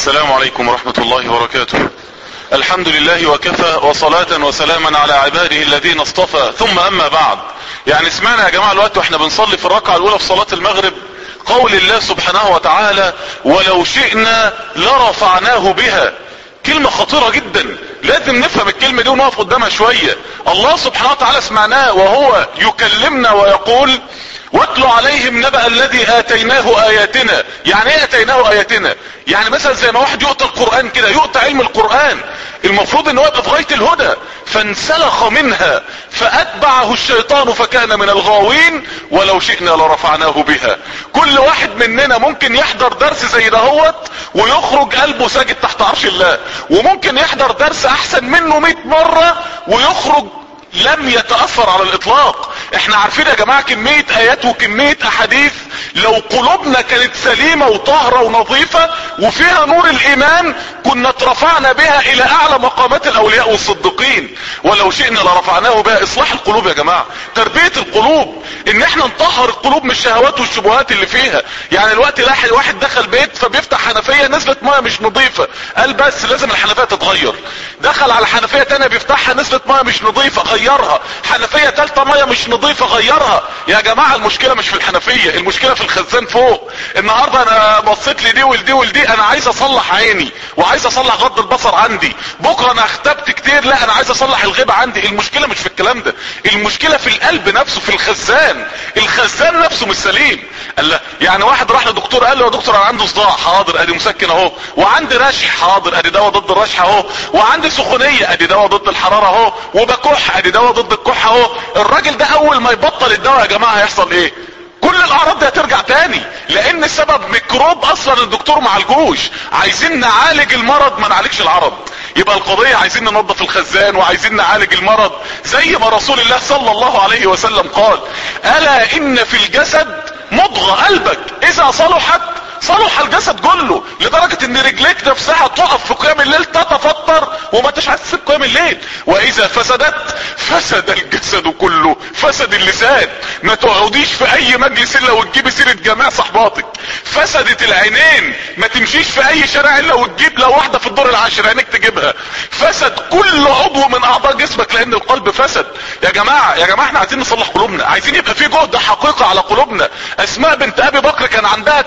السلام عليكم ورحمة الله وبركاته الحمد لله وكفى وصلاة وسلاما على عباده الذين اصطفى ثم اما بعد يعني سمعنا يا جماعة الوقت واحنا بنصلي في الركعة الاولى في صلاة المغرب قول الله سبحانه وتعالى ولو شئنا لرفعناه بها كلمة خطيرة جدا لازم نفهم الكلمة دي ونقف قدامها شوية الله سبحانه وتعالى سمعناه وهو يكلمنا ويقول واتل عليهم نبأ الذي اتيناه اياتنا يعني ايه اتيناه اياتنا يعني مثلا زي ما واحد يؤتى القرآن كده يؤتى علم القرآن المفروض ان هو يبقى في غاية الهدى فانسلخ منها فاتبعه الشيطان فكان من الغاوين ولو شئنا لرفعناه بها كل واحد مننا ممكن يحضر درس زي دهوت ويخرج قلبه ساجد تحت عرش الله وممكن يحضر درس احسن منه 100 مرة ويخرج لم يتأثر على الاطلاق احنا عارفين يا جماعة كمية ايات وكمية احاديث لو قلوبنا كانت سليمة وطاهرة ونظيفة وفيها نور الايمان كنا اترفعنا بها الى اعلى مقامات الاولياء والصديقين ولو شئنا لرفعناه بها اصلاح القلوب يا جماعة تربية القلوب ان احنا نطهر القلوب من الشهوات والشبهات اللي فيها يعني الوقت لاحق واحد دخل بيت فبيفتح حنفية نزلت مية مش نظيفة قال بس لازم الحنفية تتغير دخل على حنفية تانية بيفتحها نزلت مية مش نظيفة غيرها حنفية تالتة مية مش نظيفة غيرها يا جماعة المشكلة مش في الحنفية المشكلة في الخزان فوق النهاردة انا بصيت لي دي ولدي ولدي انا عايز اصلح عيني وعايز اصلح غض البصر عندي بكرة انا اختبت كتير لا انا عايز اصلح الغيبة عندي المشكلة مش في الكلام ده المشكلة في القلب نفسه في الخزان الخزان نفسه مش سليم قال لا يعني واحد راح لدكتور قال له يا دكتور انا عندي صداع حاضر ادي مسكن اهو وعندي رشح حاضر ادي دواء ضد الرشح اهو وعندي سخونية ادي دواء ضد الحرارة اهو وبكح ادي دواء ضد الكحة اهو الراجل ده اول ما يبطل الدواء يا جماعة هيحصل ايه كل الاعراض دي هترجع تاني لان السبب ميكروب اصلا الدكتور معالجوش عايزين نعالج المرض ما نعالجش العرض يبقى القضية عايزين ننظف الخزان وعايزين نعالج المرض زي ما رسول الله صلى الله عليه وسلم قال الا ان في الجسد مضغة قلبك اذا صلحت صلح الجسد كله لدرجة ان رجليك نفسها تقف في قيام الليل تتفطر وما انتش عايز تسيب قيام الليل واذا فسدت فسد الجسد كله فسد اللسان ما تقعديش في اي مجلس الا وتجيبي سيرة جماع صحباتك فسدت العينين ما تمشيش في اي شارع الا وتجيب لو واحدة في الدور العاشر عينك تجيبها فسد كل عضو من اعضاء جسمك لان القلب فسد يا جماعة يا جماعة احنا عايزين نصلح قلوبنا عايزين يبقى في جهد حقيقة على قلوبنا اسماء بنت ابي بكر كان عندها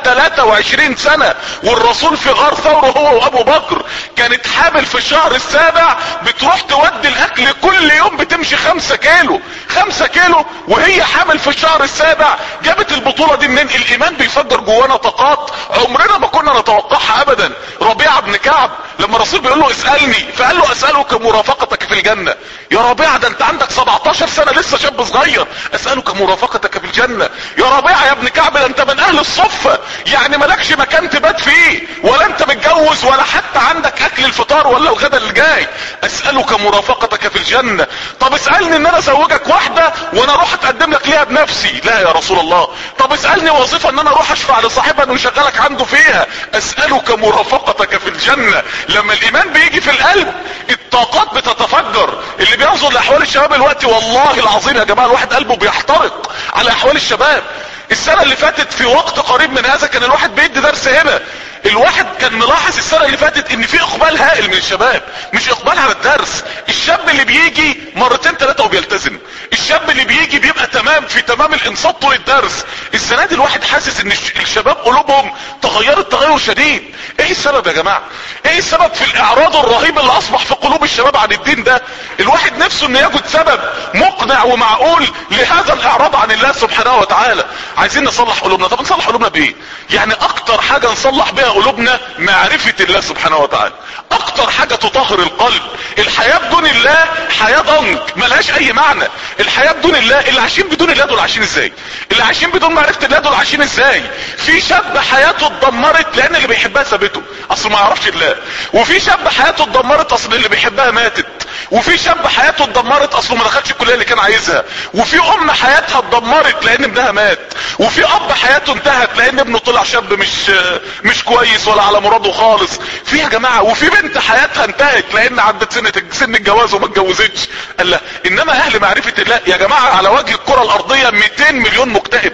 23 سنة والرسول في غار ثور هو وابو بكر كانت حامل في الشهر السابع بتروح تودي الاكل كل يوم بتمشي خمسة كيلو خمسة كيلو وهي حامل في الشهر السابع جابت البطولة دي منين الايمان بيفجر جوانا طاقات عمرنا ما كنا نتوقعها ابدا ربيعة بن كعب لما الرسول بيقول له اسألني فقال له اسألك مرافقتك في الجنة يا ربيعة ده انت عندك 17 سنة لسه شاب صغير اسألك مرافقتك في الجنة يا ربيعة يا ابن كعب ده انت من اهل الصفة يعني مالكش مكان تبات فيه ولا انت متجوز ولا حتى عندك اكل الفطار ولا الغدا اللي جاي اسألك مرافقتك في الجنة طب اسألني ان انا ازوجك واحدة وانا اروح اتقدم لك ليها بنفسي لا يا رسول الله طب اسألني وظيفة ان انا اروح اشفع لصاحبها انه يشغلك عنده فيها اسألك مرافقتك في الجنة لما الايمان بيجي في القلب الطاقات بتتفجر اللي بينظر لاحوال الشباب الوقت والله العظيم يا جماعة الواحد قلبه بيحترق على احوال الشباب السنة اللي فاتت في وقت قريب من هذا كان الواحد بيدي درس هنا الواحد كان ملاحظ السنة اللي فاتت ان في اقبال هائل من الشباب مش اقبال على الدرس الشاب اللي بيجي مرتين ثلاثة وبيلتزم الشاب اللي بيجي بيبقى تمام في تمام الانصات طول الدرس السنة دي الواحد حاسس ان الشباب قلوبهم تغيرت تغير شديد ايه السبب يا جماعة ايه السبب في الاعراض الرهيب اللي اصبح في قلوب الشباب عن الدين ده الواحد نفسه انه يجد سبب مقنع ومعقول لهذا الاعراض عن الله سبحانه وتعالى عايزين نصلح قلوبنا طب نصلح قلوبنا بايه يعني اكتر حاجة نصلح بيها قلوبنا معرفة الله سبحانه وتعالى اكتر حاجة تطهر القلب الحياة بدون الله حياة ضنك ملهاش اي معنى الحياة بدون الله اللي عايشين بدون الله دول عايشين ازاي اللي عايشين بدون معرفة الله دول عايشين ازاي في شاب حياته اتدمرت لان اللي بيحبها سابته اصل ما يعرفش الله وفي شاب حياته اتدمرت اصل اللي بيحبها ماتت وفي شاب حياته اتدمرت اصله ما دخلش الكليه اللي كان عايزها وفي ام حياتها اتدمرت لان ابنها مات وفي اب حياته انتهت لان ابنه طلع شاب مش مش كويس ولا على مراده خالص في يا جماعه وفي بنت حياتها انتهت لان عدت سنه سن الجواز وما اتجوزتش قال لا انما اهل معرفه الله يا جماعه على وجه الكره الارضيه 200 مليون مكتئب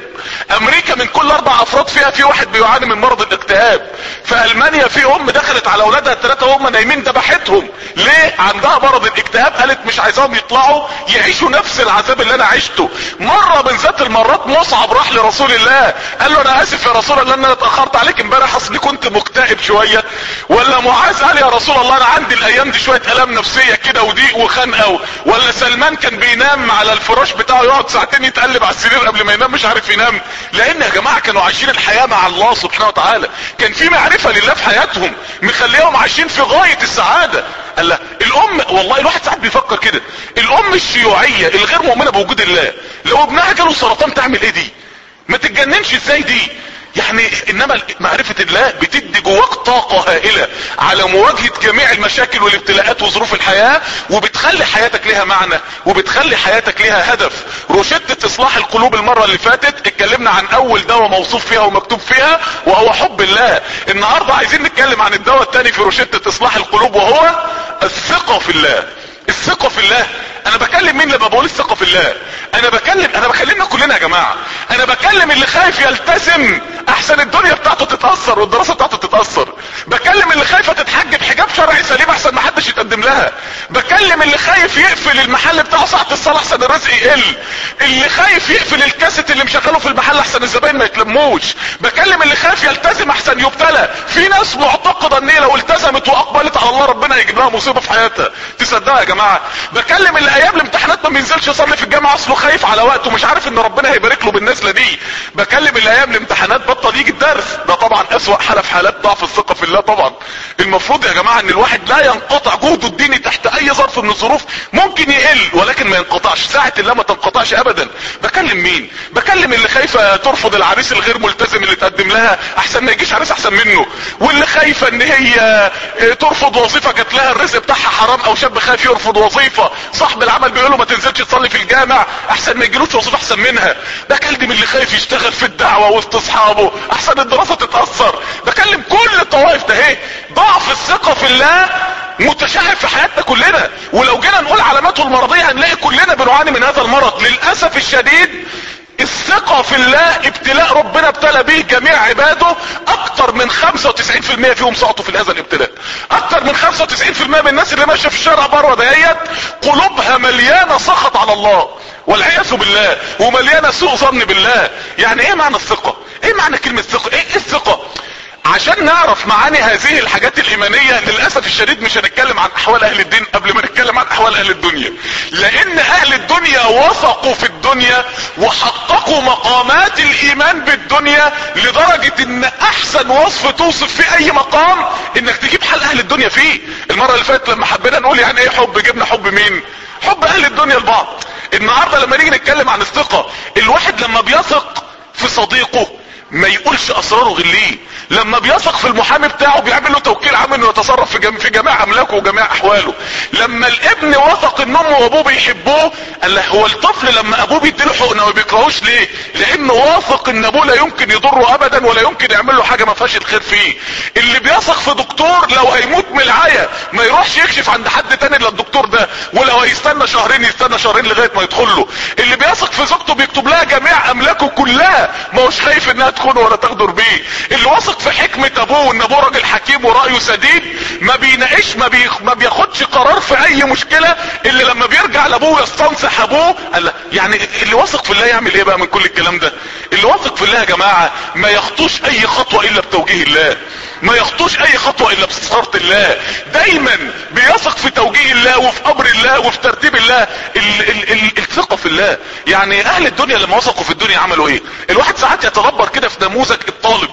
امريكا من كل اربع افراد فيها في واحد بيعاني من مرض الاكتئاب في المانيا في ام دخلت على اولادها الثلاثه وهم نايمين ذبحتهم ليه عندها مرض الاكتئاب قالت مش عايزاهم يطلعوا يعيشوا نفس العذاب اللي انا عشته مره من ذات المرات مصعب راح لرسول الله قال له انا اسف يا رسول الله ان انا اتاخرت عليك امبارح اصلي كنت مكتئب شويه ولا معاذ قال يا رسول الله انا عندي الايام دي شويه الام نفسيه كده وضيق وخنقه ولا سلمان كان بينام على الفراش بتاعه يقعد ساعتين يتقلب على السرير قبل ما ينام مش عارف ينام لان يا جماعه كانوا عايشين الحياه مع الله سبحانه وتعالى كان في معرفه لله في حياتهم مخليهم عايشين في غايه السعاده قال لا الام والله الواحد ساعات بيفكر كده الام الشيوعيه الغير مؤمنه بوجود الله لو ابنها جاله سرطان تعمل ايه دي ما تتجننش ازاي دي يعني انما معرفة الله بتدي جواك طاقة هائلة على مواجهة جميع المشاكل والابتلاءات وظروف الحياة وبتخلي حياتك لها معنى وبتخلي حياتك لها هدف روشتة اصلاح القلوب المرة اللي فاتت اتكلمنا عن اول دواء موصوف فيها ومكتوب فيها وهو حب الله النهاردة عايزين نتكلم عن الدواء التاني في روشتة اصلاح القلوب وهو الثقة في الله الثقة في الله انا بكلم مين لما بقول الثقة في الله انا بكلم انا بكلمنا كلنا يا جماعة انا بكلم اللي خايف يلتزم احسن الدنيا بتاعته تتأثر والدراسة بتاعته تتأثر بكلم اللي خايفة تتحجب حجاب شرعي سليم احسن ما حدش يتقدم لها بكلم اللي خايف يقفل المحل بتاعه ساعة الصلاة احسن الرزق يقل اللي خايف يقفل الكاسيت اللي مشغله في المحل احسن الزباين ما يتلموش بكلم اللي خايف يلتزم احسن يبتلى في ناس معتقدة ان هي لو التزمت واقبلت على الله ربنا يجيب لها مصيبة في حياتها تصدقها يا جماعة بكلم اللي ايام الامتحانات ما بينزلش يصلي في الجامعة اصله خايف على وقته مش عارف ان ربنا هيبارك له بالنسبة دي بكلم اللي ايام الامتحانات بطل يجي الدرس ده طبعا اسوأ حالة في حالات ضعف الثقة في الله طبعا المفروض يا جماعة ان الواحد لا ينقطع جهده الديني تحت اي ظرف من الظروف ممكن يقل ولكن ما ينقطعش ساعة الله ما تنقطعش ابدا بكلم مين بكلم اللي خايفة ترفض العريس الغير ملتزم اللي تقدم لها احسن ما يجيش عريس احسن منه واللي خايفة ان هي ترفض وظيفة جات لها الرزق بتاعها حرام او شاب خايف يرفض وظيفة صاحب العمل بيقول له ما تنزلش تصلي في الجامع احسن ما يجيلوش وظيفة احسن منها بكلم اللي خايف يشتغل في الدعوة وسط اصحابه احسن الدراسة تتأثر بكلم كل الطوائف ده اهي ضعف الثقة في الله متشعب في حياتنا كلنا ولو جينا نقول علاماته المرضية هنلاقي كلنا بنعاني من هذا المرض للأسف الشديد الثقة في الله ابتلاء ربنا ابتلى به جميع عباده اكتر من 95% فيهم سقطوا في هذا الابتلاء اكتر من 95% من الناس اللي ماشية في الشارع بره دهيت قلوبها مليانة سخط على الله والعياذ بالله ومليانة سوء ظن بالله يعني ايه معنى الثقة ايه معنى كلمة ثقة ايه الثقة عشان نعرف معاني هذه الحاجات الايمانية للأسف الشديد مش هنتكلم عن احوال اهل الدين قبل ما نتكلم عن احوال اهل الدنيا لان اهل الدنيا وثقوا في الدنيا وحققوا مقامات الايمان بالدنيا لدرجة ان احسن وصف توصف في اي مقام انك تجيب حال اهل الدنيا فيه المرة اللي فاتت لما حبينا نقول يعني ايه حب جبنا حب مين حب اهل الدنيا لبعض النهاردة لما نيجي نتكلم عن الثقة الواحد لما بيثق في صديقه ما يقولش اسراره غير ليه لما بيثق في المحامي بتاعه بيعمل له توكيل عام انه يتصرف في, جم... في جميع املاكه وجميع احواله لما الابن وثق ان امه وابوه بيحبوه قال له هو الطفل لما ابوه بيديله حقنه ما بيكرهوش ليه لانه واثق ان ابوه لا يمكن يضره ابدا ولا يمكن يعمل له حاجه ما فيهاش الخير فيه اللي بيثق في دكتور لو هيموت من العيا ما يروحش يكشف عند حد تاني الا الدكتور ده ولو هيستنى شهرين يستنى شهرين لغايه ما يدخل له اللي بيثق في زوجته بيكتب لها جميع املاكه كلها ما هوش خايف انها تخونه ولا تغدر بيه اللي واثق في حكمة ابوه ان ابوه راجل حكيم ورأيه سديد ما بيناقش ما, بي... ما بياخدش قرار في اي مشكلة اللي لما بيرجع لابوه يستنصح ابوه قال يعني اللي واثق في الله يعمل ايه بقى من كل الكلام ده اللي واثق في الله يا جماعة ما يخطوش اي خطوة الا بتوجيه الله ما يخطوش اي خطوة الا بصفارة الله دايما بيثق في توجيه الله وفي امر الله وفي ترتيب الله ال ال ال الثقة في الله يعني اهل الدنيا لما وثقوا في الدنيا عملوا ايه الواحد ساعات يتدبر كده في نموذج الطالب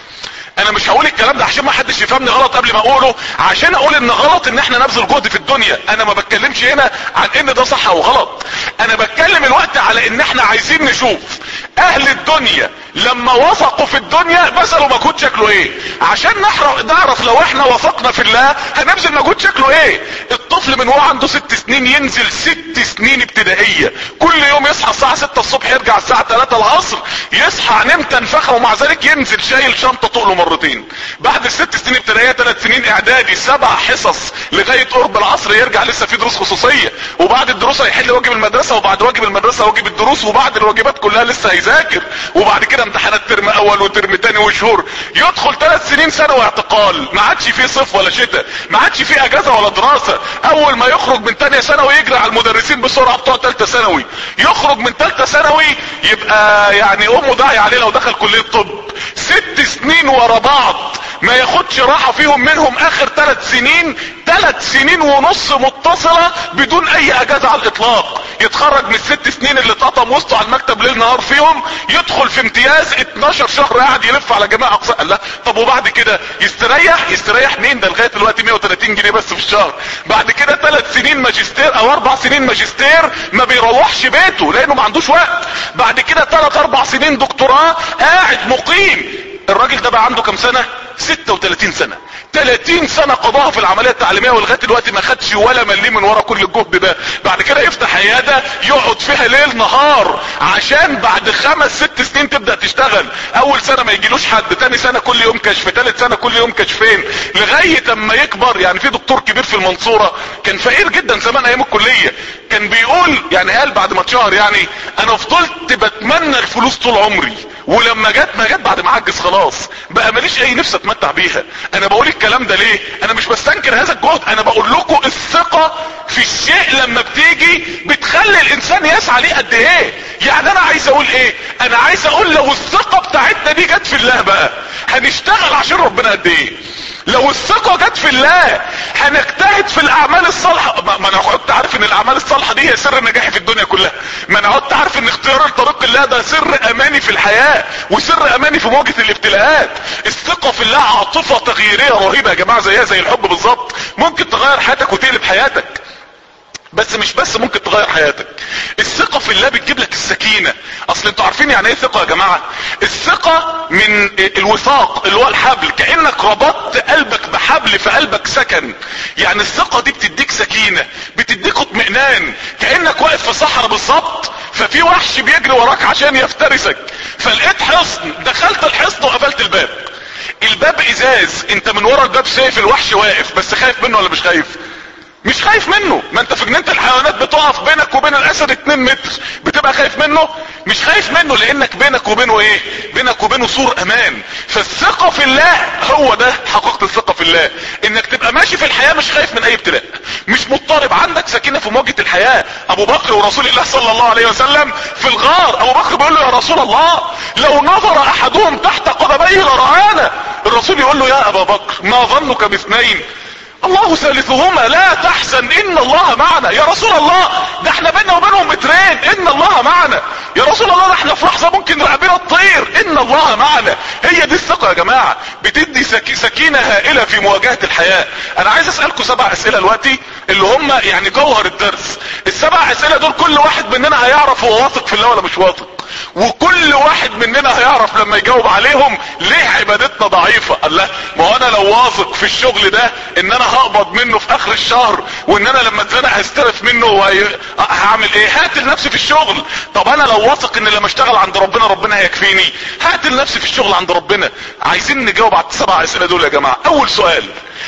انا مش هقول الكلام ده عشان ما حدش يفهمني غلط قبل ما اقوله عشان اقول ان غلط ان احنا نبذل جهد في الدنيا انا ما بتكلمش هنا عن ان ده صح او غلط انا بتكلم الوقت على ان احنا عايزين نشوف اهل الدنيا لما وثقوا في الدنيا بذلوا مجهود شكله ايه عشان نحرق نعرف لو احنا وثقنا في الله هنبذل مجهود شكله ايه الطفل من هو عنده ست سنين ينزل ست سنين ابتدائية كل يوم يصحى الساعة ستة الصبح يرجع الساعة 3 العصر يصحى نمت تنفخه ومع ذلك ينزل شايل شنطة طوله مرتين بعد الست سنين ابتدائية ثلاث سنين اعدادي سبع حصص لغاية قرب العصر يرجع لسه في دروس خصوصية وبعد الدروس هيحل واجب المدرسة وبعد واجب المدرسة واجب الدروس وبعد الواجبات كلها لسه هيذاكر وبعد كده امتحانات ترم اول وترم تاني وشهور يدخل ثلاث سنين سنة واعتقال ما عادش فيه صيف ولا شتاء ما عادش فيه اجازة ولا دراسة اول ما يخرج من تانية ثانوي يجري على المدرسين بسرعة بتوع تالتة ثانوي يخرج من تالتة ثانوي يبقى يعني امه داعي عليه لو دخل كلية طب ست سنين ورا بعض ما ياخدش راحة فيهم منهم اخر ثلاث سنين ثلاث سنين ونص متصلة بدون اي اجازة على الاطلاق يتخرج من الست سنين اللي اتقطم وسطه على المكتب ليل نهار فيهم يدخل في امتياز 12 شهر قاعد يلف على جميع اقصى الله طب وبعد كده يستريح يستريح مين ده لغايه دلوقتي 130 جنيه بس في الشهر بعد كده ثلاث سنين ماجستير او اربع سنين ماجستير ما بيروحش بيته لانه ما عندوش وقت بعد كده ثلاث اربع سنين دكتوراه قاعد مقيم الراجل ده بقى عنده كام سنة 36 سنة 30 سنة قضاها في العملية التعليمية ولغاية دلوقتي ما خدش ولا مليم من ورا كل الجهد ده بعد كده يفتح عيادة يقعد فيها ليل نهار عشان بعد خمس ست سنين تبدأ تشتغل اول سنة ما يجيلوش حد تاني سنة كل يوم كشف تالت سنة كل يوم كشفين لغاية اما يكبر يعني في دكتور كبير في المنصورة كان فقير جدا زمان ايام الكلية كان بيقول يعني قال بعد ما اتشهر يعني انا فضلت بتمنى الفلوس طول عمري ولما جت ما جت بعد ما عجز خلاص بقى ماليش اي نفس اتمتع بيها انا بقول الكلام ده ليه انا مش بستنكر هذا الجهد انا بقول لكم الثقة في الشيء لما بتيجي بتخلي الانسان يسعى ليه قد ايه يعني انا عايز اقول ايه انا عايز اقول لو الثقة بتاعتنا دي جت في الله بقى هنشتغل عشان ربنا قد ايه لو الثقة جت في الله هنجتهد في الاعمال الصالحة ما انا قعدت عارف ان الاعمال الصالحة دي هي سر نجاحي في الدنيا كلها ما انا قعدت عارف ان اختيار طريق الله ده سر اماني في الحياة وسر اماني في مواجهة الابتلاءات الثقة في الله عاطفة تغييرية رهيبة يا جماعة زيها زي الحب بالظبط ممكن تغير حياتك وتقلب حياتك بس مش بس ممكن تغير حياتك الثقة في الله بتجيب لك السكينة اصل انتوا عارفين يعني ايه ثقة يا جماعة الثقة من الوثاق اللي هو الحبل كأنك ربطت قلبك بحبل في قلبك سكن يعني الثقة دي بتديك سكينة بتديك اطمئنان كأنك واقف في صحراء بالظبط ففي وحش بيجري وراك عشان يفترسك فلقيت حصن دخلت الحصن وقفلت الباب الباب ازاز انت من ورا الباب شايف الوحش واقف بس خايف منه ولا مش خايف مش خايف منه ما انت في جنينة الحيوانات بتقف بينك وبين الاسد 2 متر بتبقى خايف منه مش خايف منه لانك بينك وبينه ايه بينك وبينه سور امان فالثقة في الله هو ده حقيقة الثقة في الله انك تبقى ماشي في الحياة مش خايف من اي ابتلاء مش مضطرب عندك سكينة في مواجهة الحياة ابو بكر ورسول الله صلى الله عليه وسلم في الغار ابو بكر بيقول له يا رسول الله لو نظر احدهم تحت قدميه لرآنا الرسول يقول له يا ابا بكر ما ظنك باثنين الله ثالثهما لا تحزن ان الله معنا يا رسول الله ده احنا بينا وبينهم مترين ان الله معنا يا رسول الله ده احنا في لحظه ممكن رقبنا تطير ان الله معنا هي دي الثقه يا جماعه بتدي سك... سكينه هائله في مواجهه الحياه انا عايز اسالكم سبع اسئله دلوقتي اللي هم يعني جوهر الدرس السبع اسئله دول كل واحد مننا هيعرف هو واثق في الله ولا مش واثق وكل واحد مننا هيعرف لما يجاوب عليهم ليه عبادتنا ضعيفة الله ما هو انا لو واثق في الشغل ده ان انا هقبض منه في اخر الشهر وان انا لما اتزنق هستلف منه وهي... هعمل ايه هقتل نفسي في الشغل طب انا لو واثق ان لما اشتغل عند ربنا ربنا هيكفيني هقتل نفسي في الشغل عند ربنا عايزين نجاوب على السبع اسئله دول يا جماعه اول سؤال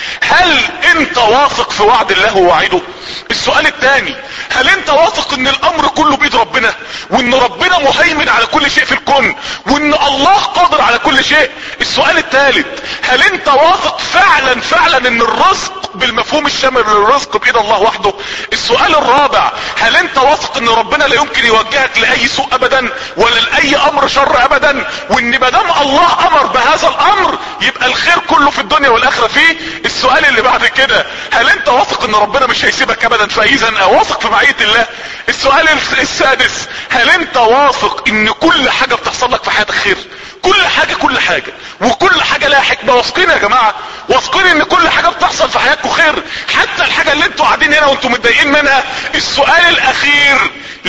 هل انت واثق في وعد الله ووعده السؤال الثاني هل انت واثق ان الامر كله بيد ربنا وان ربنا مهيمن على كل شيء في الكون وان الله قادر على كل شيء السؤال الثالث هل انت واثق فعلا فعلا ان الرزق بالمفهوم الشامل للرزق بايد الله وحده السؤال الرابع هل انت واثق ان ربنا لا يمكن يوجهك لاي سوء ابدا ولا لاي امر شر ابدا وان مادام الله امر بهذا الامر يبقى الخير كله في الدنيا والاخره فيه السؤال اللي بعد كده هل انت واثق ان ربنا مش هيسيبك ابدا فاذا او واثق في معية الله السؤال السادس هل انت واثق ان كل حاجة بتحصل لك في حياتك خير كل حاجة كل حاجة وكل حاجة لها حكمة واثقين يا جماعة واثقين ان كل حاجة بتحصل في حياتكم خير حتى الحاجة اللي انتوا قاعدين هنا وانتوا متضايقين منها السؤال الاخير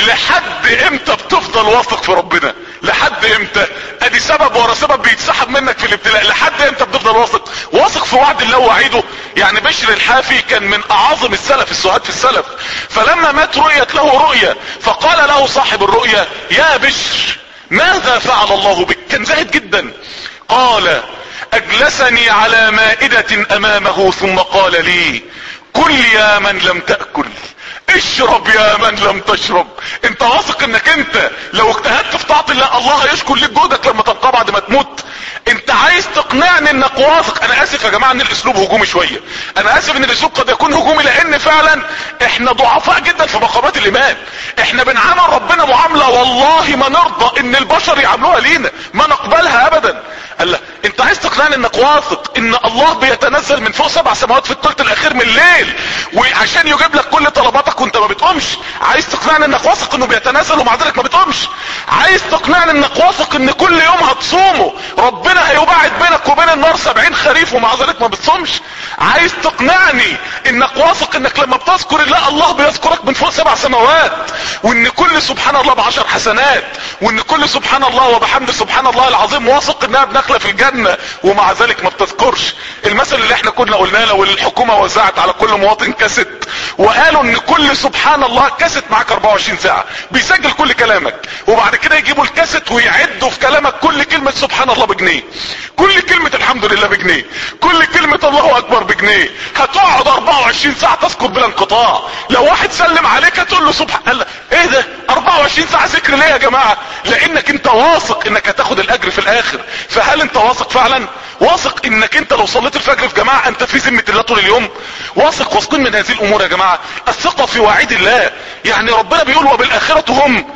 لحد امتى بتفضل واثق في ربنا لحد امتى ادي سبب ورا سبب بيتسحب منك في الابتلاء لحد امتى بتفضل واثق واثق في وعد الله ووعيده يعني بشر الحافي كان من اعظم السلف السهاد في السلف فلما مات رؤيت له رؤيا فقال له صاحب الرؤيا يا بشر ماذا فعل الله بك كان زاهد جدا قال اجلسني على مائدة امامه ثم قال لي كل يا من لم تأكل اشرب يا من لم تشرب انت واثق انك انت لو اجتهدت في طاعة الله الله هيشكر لك جهدك لما تلقاه بعد ما تموت انت عايز تقنعني انك واثق انا اسف يا جماعة ان الاسلوب هجومي شوية انا اسف ان الاسلوب قد يكون هجومي لان فعلا احنا ضعفاء جدا في مقامات الايمان احنا بنعامل ربنا معاملة والله ما نرضى ان البشر يعاملوها لينا ما نقبلها ابدا قال له انت عايز تقنعني انك واثق ان الله بيتنزل من فوق سبع سماوات في الثلث الاخير من الليل وعشان يجيب لك كل طلباتك وانت ما بتقومش عايز تقنعني انك واثق انه بيتنزل ومع ذلك ما بتقومش عايز تقنعني انك واثق ان كل يوم هتصومه ربنا هيباعد بينك وبين النار سبعين خريف ومع ذلك ما بتصومش عايز تقنعني انك واثق انك لما بتذكر الله الله بيذكرك من فوق سبع سماوات وان كل سبحان الله بعشر حسنات وان كل سبحان الله وبحمد سبحان الله العظيم واثق انها بنخلة في الجنة ومع ذلك ما بتذكرش المثل اللي احنا كنا قلناه لو الحكومة وزعت على كل مواطن كاسيت وقالوا ان كل سبحان الله كاسيت معاك 24 ساعة بيسجل كل كلامك وبعد كده يجيبوا الكاسيت ويعدوا في كلامك كل كلمة سبحان الله بجنيه كل كلمة الحمد لله بجنيه كل كلمة الله اكبر بجنيه هتقعد 24 ساعة تذكر بلا انقطاع لو واحد سلم عليك هتقول له سبحان الله ايه ده 24 ساعة ذكر ليه يا جماعة لانك انت واثق انك هتاخد الاجر في الاخر فهل انت واثق فعلا واثق انك انت لو صليت الفجر في جماعة انت في ذمة الله طول اليوم واثق واثقين من هذه الامور يا جماعة الثقة في وعيد الله يعني ربنا بيقول وبالاخرة هم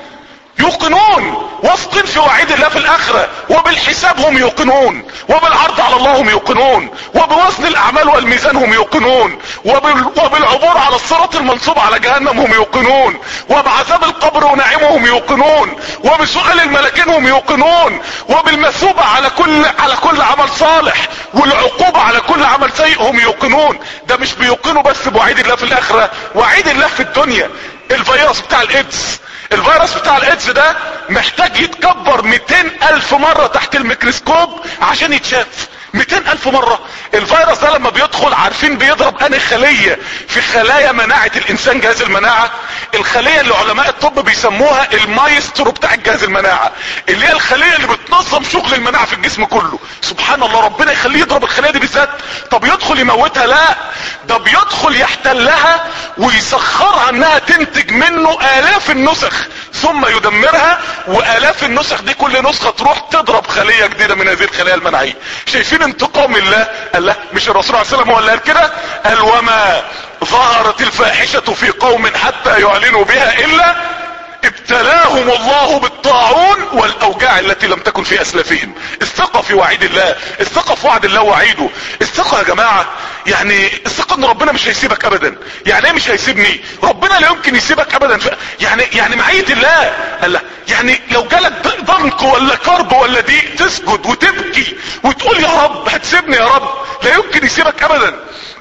يوقنون واثقين في وعيد الله في الاخرة وبالحساب هم يوقنون وبالعرض على الله هم يوقنون وبوزن الاعمال والميزان هم يوقنون وبال... وبالعبور على الصراط المنصوب على جهنم هم يوقنون وبعذاب القبر ونعيمه هم يوقنون وبسؤال الملكين هم يوقنون وبالمثوبة على كل على كل عمل صالح والعقوبة على كل عمل سيء هم يوقنون ده مش بيوقنوا بس بوعيد الله في الاخرة وعيد الله في الدنيا الفيروس بتاع الايدز الفيروس بتاع الايدز ده محتاج يتكبر 200 الف مرة تحت الميكروسكوب عشان يتشاف 200 الف مرة الفيروس ده لما بيدخل عارفين بيضرب انهي خلية في خلايا مناعة الانسان جهاز المناعة الخلية اللي علماء الطب بيسموها المايسترو بتاع جهاز المناعة اللي هي الخلية اللي بتنظم شغل المناعة في الجسم كله سبحان الله ربنا يخليه يضرب الخلية دي بالذات طب يدخل يموتها لا ده بيدخل يحتلها ويسخرها انها تنتج منه الاف النسخ ثم يدمرها والاف النسخ دي كل نسخة تروح تضرب خلية جديدة من هذه الخلايا المناعية شايفين انتقام الله قال لا مش الرسول عليه السلام هو اللي قال كده قال وما ظهرت الفاحشة في قوم حتى يعلنوا بها الا ابتلاهم الله بالطاعون والاوجاع التي لم تكن في اسلافهم الثقة في وعيد الله الثقة في وعد الله وعيده الثقة يا جماعة يعني الثقة ان ربنا مش هيسيبك ابدا يعني ايه مش هيسيبني ربنا لا يمكن يسيبك ابدا ف... يعني يعني معية الله قال لا يعني لو جالك ضنك ولا كرب ولا ضيق تسجد وتبكي وتقول يا رب هتسيبني يا رب لا يمكن يسيبك ابدا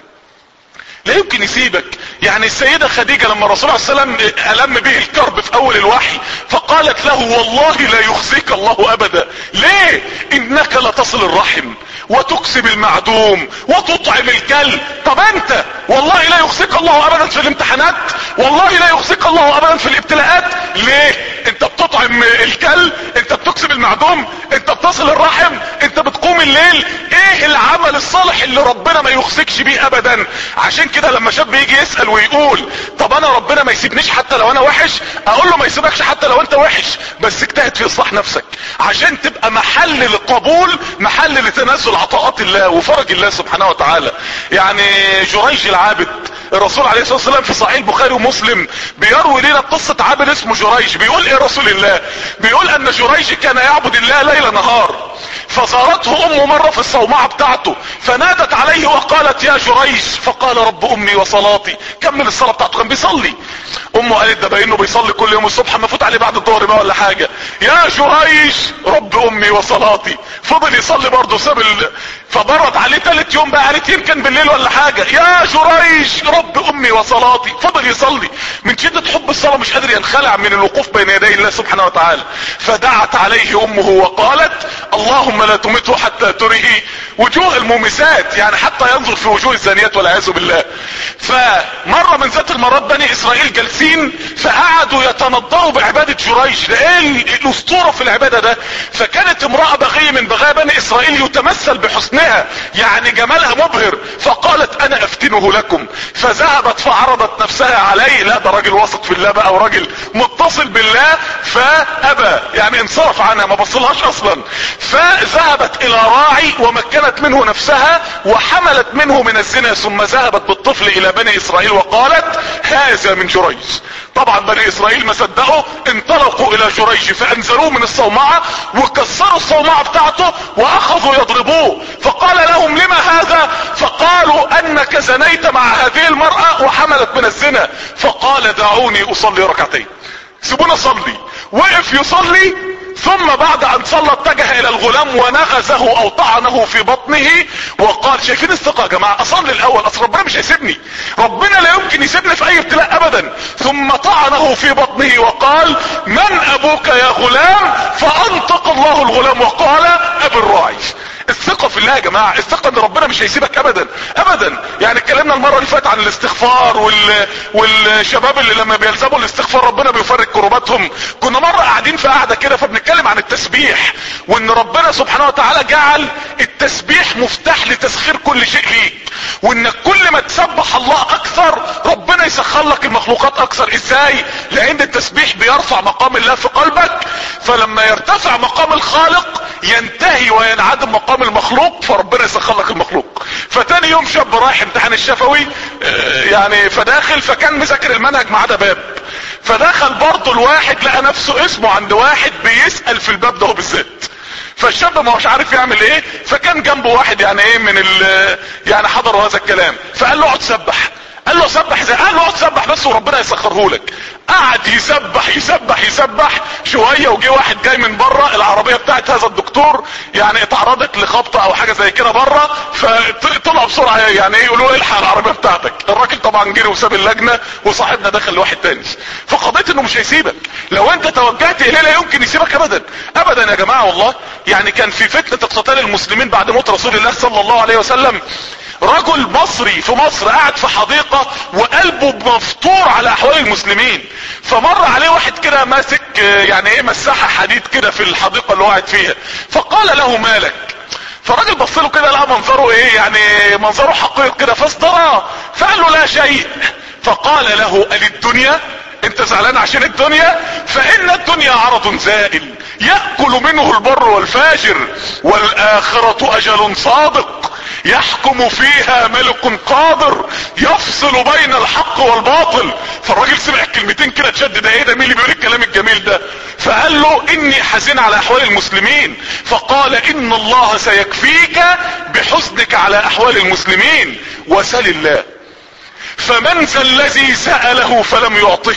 لا يمكن يسيبك يعني السيدة خديجة لما الرسول عليه السلام ألم به الكرب في اول الوحي فقالت له والله لا يخزيك الله ابدا ليه انك لتصل الرحم وتكسب المعدوم وتطعم الكلب طب انت والله لا يخزيك الله ابدا في الامتحانات والله لا يخزيك الله ابدا في الابتلاءات ليه انت بتطعم الكلب انت بتكسب المعدوم انت بتصل الرحم انت بتقوم الليل ايه العمل الصالح اللي ربنا ما يخزيكش بيه ابدا عشان كده لما شاب يجي يسأل ويقول طب انا ربنا ما يسيبنيش حتى لو انا وحش اقول له ما يسيبكش حتى لو انت وحش بس اجتهد في اصلاح نفسك عشان تبقى محل للقبول محل لتنزل عطاءات الله وفرج الله سبحانه وتعالى يعني جريج العابد الرسول عليه الصلاة والسلام في صحيح البخاري ومسلم بيروي لنا قصة عابد اسمه جريج بيقول ايه رسول الله بيقول ان جريج كان يعبد الله ليل نهار فزارته امه مرة في الصومعة بتاعته فنادت عليه وقالت يا جريج فقال رب امي وصلاتي كمل الصلاة بتاعته كان بيصلي امه قالت ده باينه بيصلي كل يوم الصبح ما فوت عليه بعد الظهر بقى ولا حاجة يا جريج رب امي وصلاتي فضل يصلي برضه ساب ال... فبرد عليه تالت يوم بقى قالت يمكن بالليل ولا حاجة يا جريج رب امي وصلاتي فضل يصلي من شدة حب الصلاة مش قادر ينخلع من الوقوف بين يدي الله سبحانه وتعالى فدعت عليه امه وقالت اللهم لا تمته حتى تريه وجوه المومسات يعني حتى ينظر في وجوه الزانيات والعياذ بالله فمرة من ذات المرات بني اسرائيل جالسين فقعدوا يتنضروا بعبادة جريج ده ايه الاسطورة في العبادة ده فكانت امرأة بغية من بغايا بني اسرائيل يتمثل بحسنها يعني جمالها مبهر فقالت انا افتن استأذنه لكم فذهبت فعرضت نفسها عليه لا ده راجل واثق في الله بقى وراجل متصل بالله فابى يعني انصرف عنها ما بصلهاش اصلا فذهبت الى راعي ومكنت منه نفسها وحملت منه من الزنا ثم ذهبت بالطفل الى بني اسرائيل وقالت هذا من جريج طبعا بني اسرائيل ما صدقوا انطلقوا الى جريج فانزلوه من الصومعة وكسروا الصومعة بتاعته واخذوا يضربوه فقال لهم لما هذا فقالوا انك زنيت مع هذه المرأة وحملت من الزنا فقال دعوني اصلي ركعتين سيبونا اصلي وقف يصلي ثم بعد ان صلى اتجه الى الغلام ونغزه او طعنه في بطنه وقال شايفين الثقة يا جماعة اصلي الاول اصل ربنا مش هيسيبني ربنا لا يمكن يسيبني في اي ابتلاء ابدا ثم طعنه في بطنه وقال من ابوك يا غلام فانطق الله الغلام وقال ابي الراعي الثقة في الله يا جماعة الثقة ان ربنا مش هيسيبك ابدا ابدا يعني اتكلمنا المرة اللي فاتت عن الاستغفار وال... والشباب اللي لما بيلزموا الاستغفار ربنا بيفرج كرباتهم كنا مرة قاعدين في قاعدة كده فبنتكلم عن التسبيح وان ربنا سبحانه وتعالى جعل التسبيح مفتاح لتسخير كل شيء ليك وانك كل ما تسبح الله اكثر ربنا يسخر لك المخلوقات اكثر ازاي لان التسبيح بيرفع مقام الله في قلبك فلما يرتفع مقام الخالق ينتهي وينعدم مقام المخلوق فربنا يسخر لك المخلوق فتاني يوم شاب رايح امتحان الشفوي اه يعني فداخل فكان مذاكر المنهج ما عدا باب فدخل برضه الواحد لقى نفسه اسمه عند واحد بيسأل في الباب ده بالذات فالشاب ما هوش عارف يعمل ايه فكان جنبه واحد يعني ايه من ال يعني حضروا هذا الكلام فقال له اقعد سبح قال له سبح زي قال له اقعد سبح بس وربنا يسخره لك قعد يسبح يسبح يسبح شوية وجي واحد جاي من بره العربية بتاعت هذا الدكتور يعني اتعرضت لخبطة او حاجة زي كده بره فطلع بسرعة يعني ايه يقولوا الحق العربية بتاعتك الراجل طبعا جري وساب اللجنة وصاحبنا دخل لواحد تاني فقضيت انه مش هيسيبك لو انت توجهت اليه لا يمكن يسيبك ابدا ابدا يا جماعة والله يعني كان في فتنة اقتتال المسلمين بعد موت رسول الله صلى الله عليه وسلم رجل مصري في مصر قاعد في حديقة وقلبه مفطور على احوال المسلمين فمر عليه واحد كده ماسك يعني ايه مساحة حديد كده في الحديقة اللي هو قاعد فيها فقال له مالك فالراجل بص له كده لقى منظره ايه يعني منظره حقير كده فاصدراه فقال له لا شيء فقال له قال الدنيا انت زعلان عشان الدنيا فان الدنيا عرض زائل يأكل منه البر والفاجر والاخرة اجل صادق يحكم فيها ملك قادر يفصل بين الحق والباطل فالراجل سمع الكلمتين كده تشدد ايه ده مين اللي بيقول الكلام الجميل ده فقال له اني حزين على احوال المسلمين فقال ان الله سيكفيك بحزنك على احوال المسلمين وسل الله فمن ذا الذي سأله فلم يعطه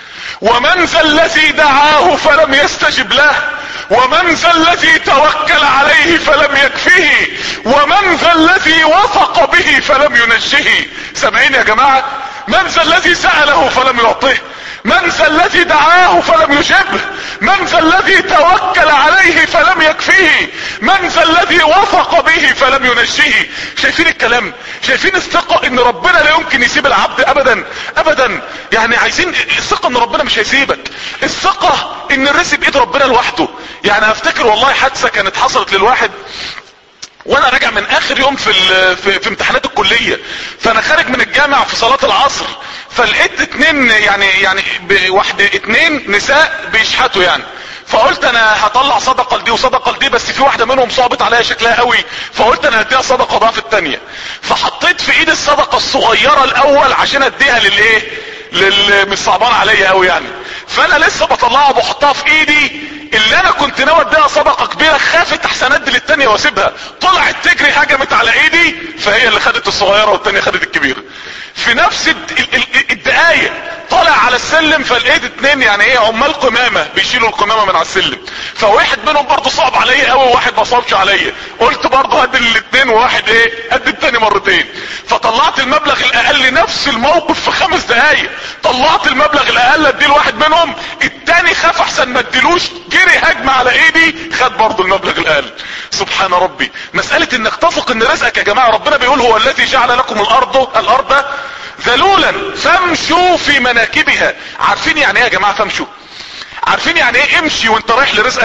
ومن ذا الذي دعاه فلم يستجب له ومن ذا الذي توكل عليه فلم يكفه ومن ذا الذي وثق به فلم ينجه سامعين يا جماعة من ذا الذي سأله فلم يعطه من ذا الذي دعاه فلم يجبه من ذا الذي توكل عليه فلم يكفيه من ذا الذي وثق به فلم ينجيه شايفين الكلام شايفين الثقة ان ربنا لا يمكن يسيب العبد ابدا ابدا يعني عايزين الثقة ان ربنا مش هيسيبك الثقة ان الرزق بايد ربنا لوحده يعني افتكر والله حادثة كانت حصلت للواحد وانا راجع من اخر يوم في, في, في امتحانات الكلية فانا خارج من الجامع في صلاة العصر فلقيت اتنين يعني يعني واحد اتنين نساء بيشحتوا يعني فقلت انا هطلع صدقة لدي وصدقة لدي بس في واحدة منهم صعبت عليا شكلها قوي فقلت انا هديها صدقة ضعف التانية فحطيت في ايد الصدقة الصغيرة الاول عشان اديها للايه للي مش صعبان عليا قوي يعني فانا لسه بطلعها وبحطها في ايدي اللي انا كنت ناوي اديها صدقه كبيره خافت احسن ادي للتانيه واسيبها طلعت تجري هجمت على ايدي فهي اللي خدت الصغيره والتانيه خدت الكبيره في نفس الدقايق طالع على السلم فلقيت اتنين يعني ايه عمال قمامة بيشيلوا القمامة من على السلم فواحد منهم برضه صعب عليا قوي وواحد ما صعبش عليا قلت برضه هدي الاتنين وواحد ايه قد التاني مرتين فطلعت المبلغ الاقل نفس الموقف في خمس دقايق طلعت المبلغ الاقل اديه لواحد منهم التاني خاف احسن ما اديلوش جري هجمة على ايدي خد برضه المبلغ الاقل سبحان ربي مسألة انك تثق ان رزقك يا جماعة ربنا بيقول هو الذي جعل لكم الارض الارض ذلولا فامشوا في مناكبها عارفين يعني ايه يا جماعة فامشوا عارفين يعني ايه امشي وانت رايح لرزقك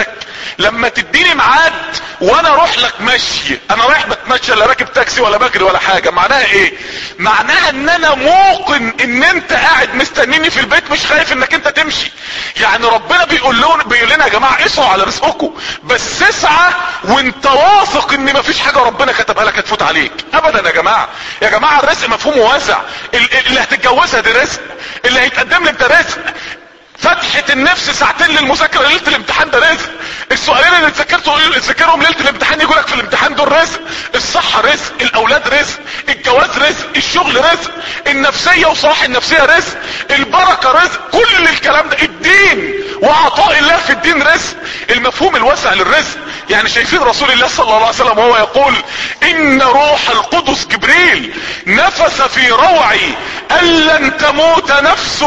لما تديني ميعاد وانا اروح لك مشي انا رايح بتمشى لا راكب تاكسي ولا بجري ولا حاجه معناها ايه معناها ان انا موقن ان انت قاعد مستنيني في البيت مش خايف انك انت تمشي يعني ربنا بيقول لنا بيقول لنا يا جماعه اسعوا على رزقكم بس اسعى وانت واثق ان مفيش حاجه ربنا كتبها لك هتفوت عليك ابدا يا جماعه يا جماعه الرزق مفهومه واسع اللي هتتجوزها دي رزق اللي هيتقدم لك ده رزق فتحة النفس ساعتين للمذاكرة ليلة الامتحان ده رزق السؤالين اللي تذاكرتوا تذاكرهم ليلة الامتحان يقول لك في الامتحان دول رزق الصحة رزق الاولاد رزق الجواز رزق الشغل رزق النفسية وصلاح النفسية رزق البركة رزق كل الكلام ده الدين وعطاء الله في الدين رزق المفهوم الواسع للرزق يعني شايفين رسول الله صلى الله عليه وسلم وهو يقول ان روح القدس جبريل نفس في روعي ان لن تموت نفس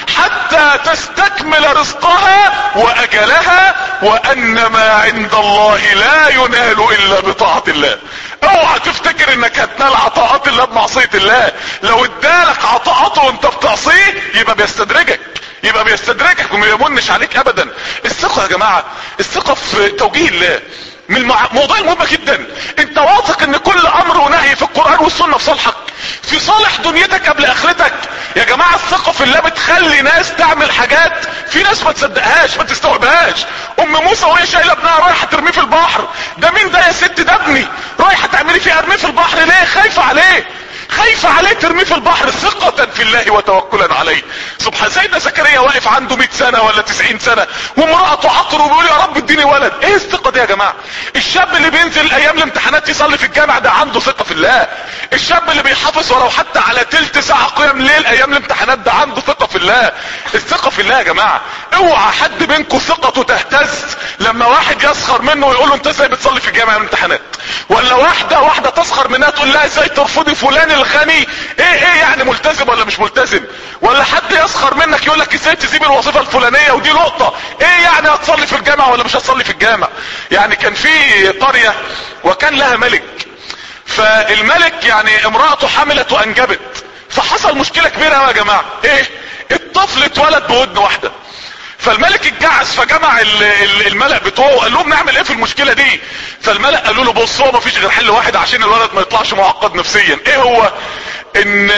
حتى تستكمل رزقها واجلها وان ما عند الله لا ينال الا بطاعة الله اوعى تفتكر انك هتنال عطاءات الله بمعصية الله لو ادالك عطاءاته وانت بتعصيه يبقى بيستدرجك يبقى بيستدرجك وما يمنش عليك ابدا الثقة يا جماعة الثقة في توجيه الله من الموضوع المهم جدا انت واثق ان كل امر ونهي في القرآن والسنة في صالحك في صالح دنيتك قبل اخرتك يا جماعة الثقة في الله بتخلي ناس تعمل حاجات في ناس ما تصدقهاش ما تستوعبهاش ام موسى وهي شايله ابنها رايحه ترميه في البحر ده مين ده يا ست ده ابني رايحه تعملي فيه ارميه في البحر ليه خايفه عليه خايفة عليه ترميه في البحر ثقة في الله وتوكلا عليه سبحان سيدنا زكريا واقف عنده 100 سنة ولا 90 سنة وامرأته عطر وبيقول يا رب اديني ولد ايه الثقة دي يا جماعة الشاب اللي بينزل ايام الامتحانات يصلي في الجامع ده عنده ثقة في الله الشاب اللي بيحافظ ولو حتى على تلت ساعة قيام ليل ايام الامتحانات ده عنده ثقة في الله الثقة في الله يا جماعة اوعى حد منكم ثقته تهتز لما واحد يسخر منه ويقول له انت ازاي بتصلي في الجامع الامتحانات ولا واحدة واحدة تسخر منها تقول لها ازاي ترفضي فلان الغني ايه ايه يعني ملتزم ولا مش ملتزم ولا حد يسخر منك يقول لك ازاي تسيب الوظيفة الفلانية ودي نقطة ايه يعني هتصلي في الجامع ولا مش هتصلي في الجامع يعني كان في قرية وكان لها ملك فالملك يعني امرأته حملت وانجبت فحصل مشكلة كبيرة يا جماعة ايه الطفل اتولد بودن واحدة فالملك اتجعس فجمع الملأ بتوعه وقال لهم نعمل ايه في المشكلة دي فالملأ قالوا له بص هو مفيش غير حل واحد عشان الولد ما يطلعش معقد نفسيا ايه هو ان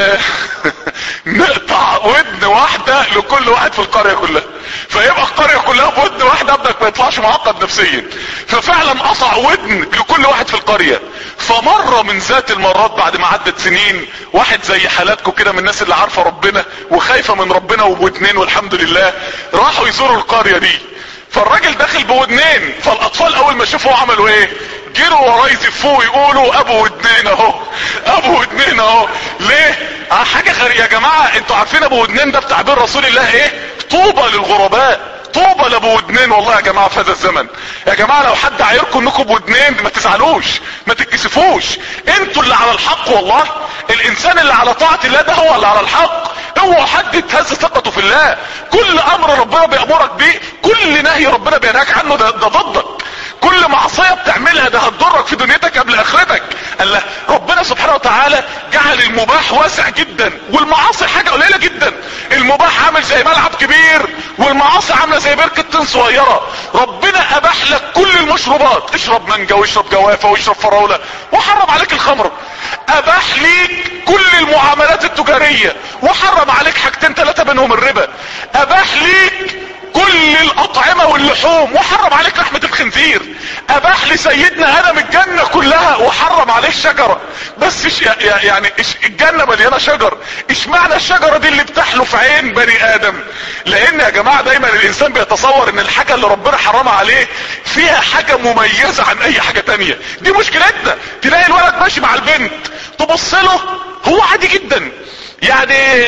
نقطع ودن واحدة لكل واحد في القرية كلها فيبقى القرية كلها بودن واحدة ابنك ما يطلعش معقد نفسيا ففعلا قطع ودن لكل واحد في القرية فمرة من ذات المرات بعد ما عدت سنين واحد زي حالاتكم كده من الناس اللي عارفة ربنا وخايفة من ربنا وبودنين والحمد لله راحوا يزوروا القرية دي فالراجل داخل بودنين فالاطفال اول ما شافوه عملوا ايه جروا وراه يزفوه يقولوا ابو ودنين اهو ابو ودنين اهو ليه اه حاجة غريبة يا جماعة انتوا عارفين ابو ودنين ده بتعبير رسول الله ايه طوبى للغرباء طوبى لابو ودنين والله يا جماعة في هذا الزمن يا جماعة لو حد عايركم انكم بودنين ما تزعلوش ما تتكسفوش انتوا اللي على الحق والله الانسان اللي على طاعة الله ده هو اللي على الحق اوعى حد يتهز ثقته في الله كل امر ربنا بيأمرك بيه كل نهي ربنا بينهاك عنه ده, ده ضدك كل معصية بتعملها ده هتضرك في دنيتك قبل اخرتك الله ربنا سبحانه وتعالى جعل المباح واسع جدا والمعاصي حاجة قليلة جدا المباح عامل زي ملعب كبير والمعاصي عاملة زي بركة طين صغيرة ربنا اباح لك كل المشروبات اشرب مانجا واشرب جوافة واشرب فراولة وحرم عليك الخمر اباح ليك كل المعاملات التجارية وحرم عليك حاجتين ثلاثة منهم الربا اباح ليك كل الاطعمة واللحوم وحرم عليك لحمة الخنزير اباح لسيدنا ادم الجنة كلها وحرم عليه الشجرة بس إش يعني إش الجنة مليانة شجر ايش معنى الشجرة دي اللي بتحلو في عين بني ادم لان يا جماعة دايما الانسان بيتصور ان الحاجة اللي ربنا حرمها عليه فيها حاجة مميزة عن اي حاجة تانية دي مشكلتنا تلاقي الولد ماشي مع البنت تبص له هو عادي جدا يعني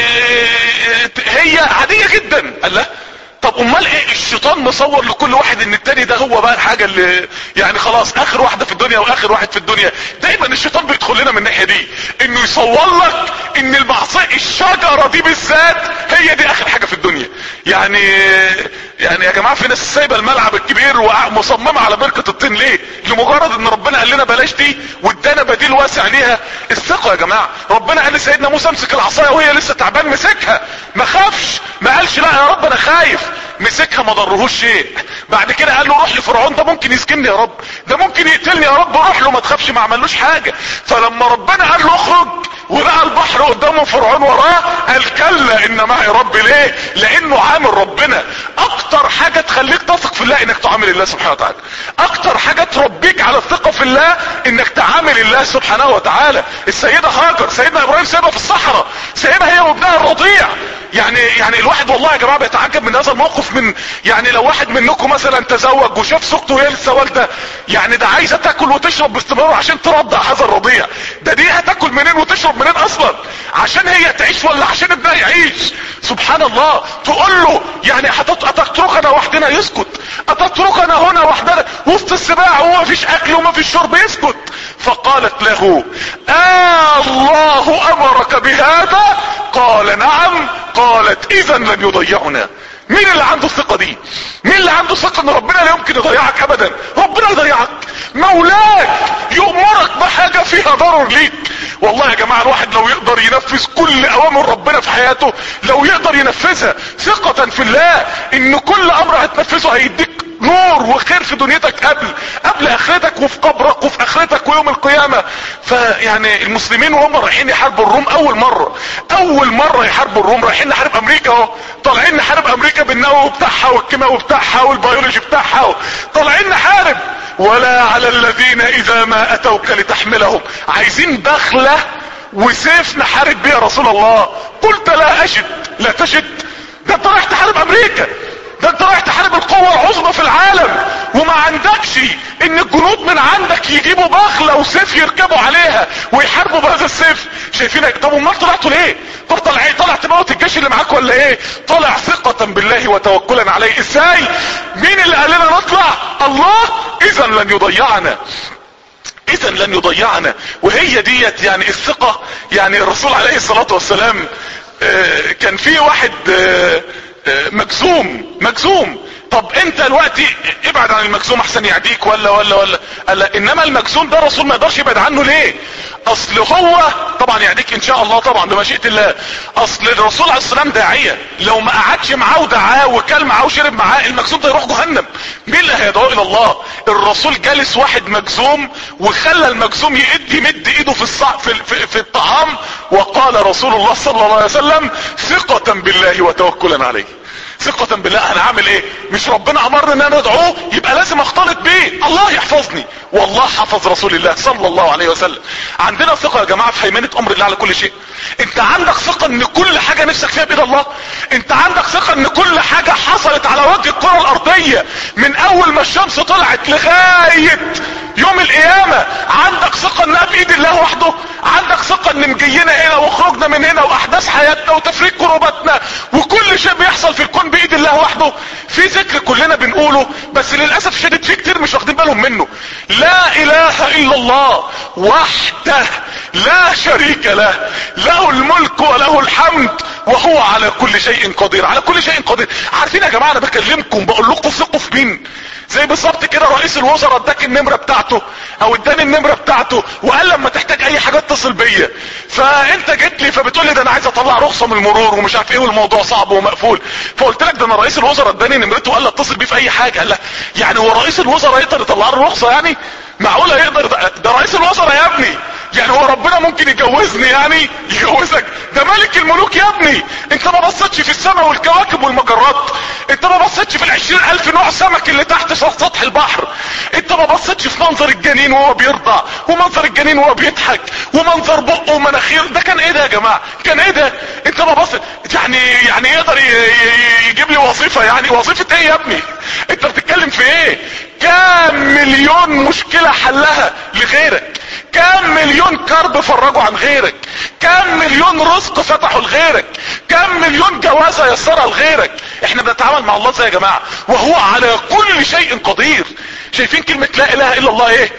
هي عادية جدا قال له طب امال ايه الشيطان مصور لكل واحد ان التاني ده هو بقى الحاجة اللي يعني خلاص اخر واحدة في الدنيا واخر واحد في الدنيا دايما الشيطان بيدخل لنا من الناحية دي انه يصور لك ان المعصية الشجرة دي بالذات هي دي اخر حاجة في الدنيا يعني يعني يا جماعة في ناس سايبة الملعب الكبير ومصممة على بركة الطين ليه لمجرد ان ربنا قال لنا بلاش دي وادانا بديل واسع ليها الثقة يا جماعة ربنا قال لسيدنا موسى امسك العصاية وهي لسه تعبان مسكها ما خافش ما قالش لا يا رب انا خايف مسكها ما ضرهوش شيء بعد كده قال له روح لفرعون ده ممكن يسكنني يا رب ده ممكن يقتلني يا رب روح له ما تخافش ما عملوش حاجة فلما ربنا قال له اخرج ولقى البحر قدامه فرعون وراه قال كلا ان معي رب ليه لانه عامل ربنا اكتر حاجة تخليك تثق في الله انك تعامل الله سبحانه وتعالى اكتر حاجة تربيك على الثقة في الله انك تعامل الله سبحانه وتعالى السيدة هاجر سيدنا ابراهيم سيدها في الصحراء سيدها هي وابنها الرضيع يعني يعني الواحد والله يا جماعه بيتعجب من هذا الموقف من يعني لو واحد منكم مثلا تزوج وشاف زوجته وهي لسه والده يعني ده عايزه تاكل وتشرب باستمرار عشان ترضع هذا الرضيع ده دي هتاكل منين وتشرب منين اصلا عشان هي تعيش ولا عشان ابنها يعيش سبحان الله تقول له يعني اتتركنا وحدنا يسكت اتتركنا هنا وحدنا وسط السباع وما فيش اكل وما فيش شرب يسكت فقالت له آه الله امرك بهذا قال نعم قالت اذا لن يضيعنا مين اللي عنده الثقة دي مين اللي عنده ثقة ان ربنا لا يمكن يضيعك ابدا ربنا يضيعك مولاك يؤمرك بحاجة فيها ضرر ليك والله يا جماعة الواحد لو يقدر ينفذ كل اوامر ربنا في حياته لو يقدر ينفذها ثقة في الله ان كل امر هتنفذه هيديك نور وخير في دنيتك قبل قبل اخرتك وفي قبرك وفي اخرتك ويوم القيامة فيعني المسلمين وهم رايحين يحاربوا الروم اول مرة اول مرة يحاربوا الروم رايحين نحارب امريكا اهو طالعين نحارب امريكا بالنووي بتاعها والكيماوي بتاعها والبيولوجي بتاعها طالعين نحارب ولا على الذين اذا ما اتوك لتحملهم عايزين دخلة وسيف نحارب بيه يا رسول الله قلت لا اجد لا تجد ده انت رايح تحارب امريكا ده انت رايح تحارب القوة العظمى في العالم وما عندكش ان الجنود من عندك يجيبوا بغلة وسيف يركبوا عليها ويحاربوا بهذا السيف شايفين طب امال طلعتوا ليه طب طلع ايه طلع تموت الجيش اللي معاك ولا ايه طلع ثقة بالله وتوكلا عليه ازاي مين اللي قال لنا نطلع الله اذا لن يضيعنا اذا لن يضيعنا وهي ديت يعني الثقة يعني الرسول عليه الصلاة والسلام اه كان في واحد اه مجزوم مجزوم طب انت دلوقتي ابعد عن المجزوم احسن يعديك ولا ولا ولا قال انما المجزوم ده الرسول ما يقدرش يبعد عنه ليه اصل هو طبعا يعديك ان شاء الله طبعا بمشيئة الله اصل الرسول عليه السلام داعية لو ما قعدش معاه ودعاه وكل معاه وشرب معاه المجزوم ده يروح جهنم مين اللي هيدعوه الى الله الرسول جالس واحد مجزوم وخلى المجزوم يقد يمد ايده في, الصع... في, في, في الطعام وقال رسول الله صلى الله عليه وسلم ثقة بالله وتوكلا عليه ثقة بالله انا عامل ايه مش ربنا امرني ان انا ادعوه يبقى لازم اختلط بيه الله يحفظني والله حفظ رسول الله صلى الله عليه وسلم عندنا ثقة يا جماعة في هيمنة امر الله على كل شيء انت عندك ثقة ان كل حاجة نفسك فيها بايد الله انت عندك ثقة ان كل حاجة حصلت على وجه الكرة الارضية من اول ما الشمس طلعت لغاية يوم القيامة عندك ثقة انها بايد الله وحده عندك ثقة ان مجينا هنا وخرجنا من هنا واحداث حياتنا وتفريق كروباتنا وكل شيء بيحصل في الكون بايد الله وحده في ذكر كلنا بنقوله بس للاسف الشديد في كتير مش واخدين بالهم منه لا اله الا الله وحده لا شريك له له الملك وله الحمد وهو على كل شيء قدير على كل شيء قدير عارفين يا جماعه انا بكلمكم بقول لكم ثقوا في مين زي بالظبط كده رئيس الوزراء اداك النمرة بتاعته او اداني النمرة بتاعته وقال لما تحتاج اي حاجة اتصل بيا فانت جيت لي فبتقول لي ده انا عايز اطلع رخصة من المرور ومش عارف ايه والموضوع صعب ومقفول فقلت لك ده انا رئيس الوزراء اداني نمرته وقال لي اتصل بيه في اي حاجة قال لا يعني هو رئيس الوزراء يقدر يطلع له رخصة يعني معقولة يقدر ده رئيس الوزراء يا ابني يعني هو ربنا ممكن يجوزني يعني يجوزك ده ملك الملوك يا ابني انت ما بصيتش في السماء والكواكب والمجرات انت ما بصيتش في العشرين الف نوع سمك اللي تحت سطح البحر انت ما بصيتش في منظر الجنين وهو بيرضع ومنظر الجنين وهو بيضحك ومنظر بقه ومناخير ده كان ايه ده يا جماعة كان ايه ده انت ما بصيت يعني يعني يقدر يجيب لي وظيفة يعني وظيفة ايه يا ابني انت بتتكلم في ايه كام مليون مشكلة حلها لغيرك كام مليون كرب فرجوا عن غيرك كام مليون رزق فتحوا لغيرك كام مليون جوازة يسرها لغيرك احنا بنتعامل مع الله ازاي يا جماعة وهو على كل شيء قدير شايفين كلمة لا اله الا الله ايه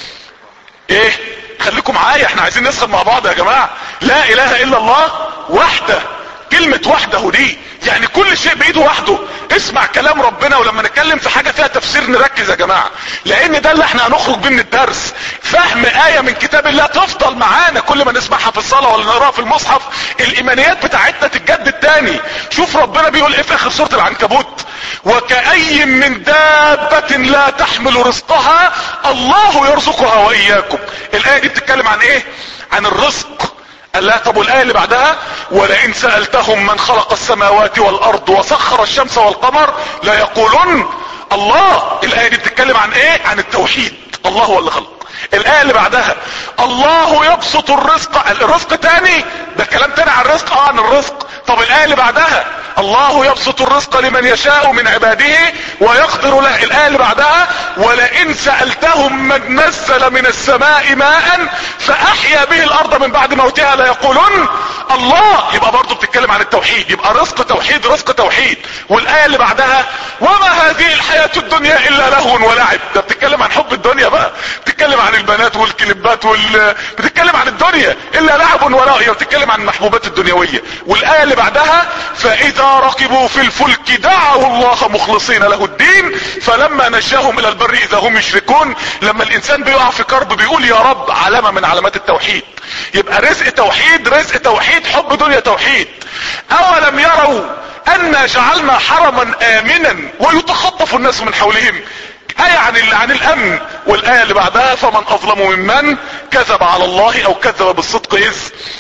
ايه خليكم معايا احنا عايزين نسخن مع بعض يا جماعة لا اله الا الله وحده كلمة وحده دي يعني كل شيء بايده وحده اسمع كلام ربنا ولما نتكلم في حاجة فيها تفسير نركز يا جماعة لان ده اللي احنا هنخرج بيه من الدرس فهم آية من كتاب الله تفضل معانا كل ما نسمعها في الصلاة ولا نقراها في المصحف الايمانيات بتاعتنا تتجدد تاني شوف ربنا بيقول ايه في اخر سورة العنكبوت وكأي من دابة لا تحمل رزقها الله يرزقها واياكم الاية دي بتتكلم عن ايه عن الرزق قال لا طب والايه اللي بعدها ولئن سالتهم من خلق السماوات والارض وسخر الشمس والقمر لا يقولون الله الايه دي بتتكلم عن ايه عن التوحيد الله هو اللي خلق الايه اللي بعدها الله يبسط الرزق الرزق تاني ده كلام تاني عن الرزق اه عن الرزق طب الايه اللي بعدها الله يبسط الرزق لمن يشاء من عباده ويقدر له الايه اللي بعدها ولئن سالتهم من نزل من السماء ماء فاحيا به الارض من بعد موتها ليقولن الله يبقى برضه بتتكلم عن التوحيد يبقى رزق توحيد رزق توحيد والايه اللي بعدها وما هذه الحياه الدنيا الا لهو ولعب ده بتتكلم عن حب الدنيا بقى بتتكلم عن البنات والكليبات وال بتتكلم عن الدنيا الا لعب ولا هي بتتكلم عن المحبوبات الدنيويه والايه اللي بعدها فاذا ركبوا في الفلك دعوا الله مخلصين له الدين فلما نجاهم الى البر اذا هم يشركون لما الانسان بيقع في كرب بيقول يا رب علامه من علامات التوحيد يبقى رزق توحيد رزق توحيد حب دنيا توحيد اولم يروا انا جعلنا حرما امنا ويتخطف الناس من حولهم آية عن عن الأمن والآية اللي بعدها فمن أظلم ممن كذب على الله أو كذب بالصدق إذ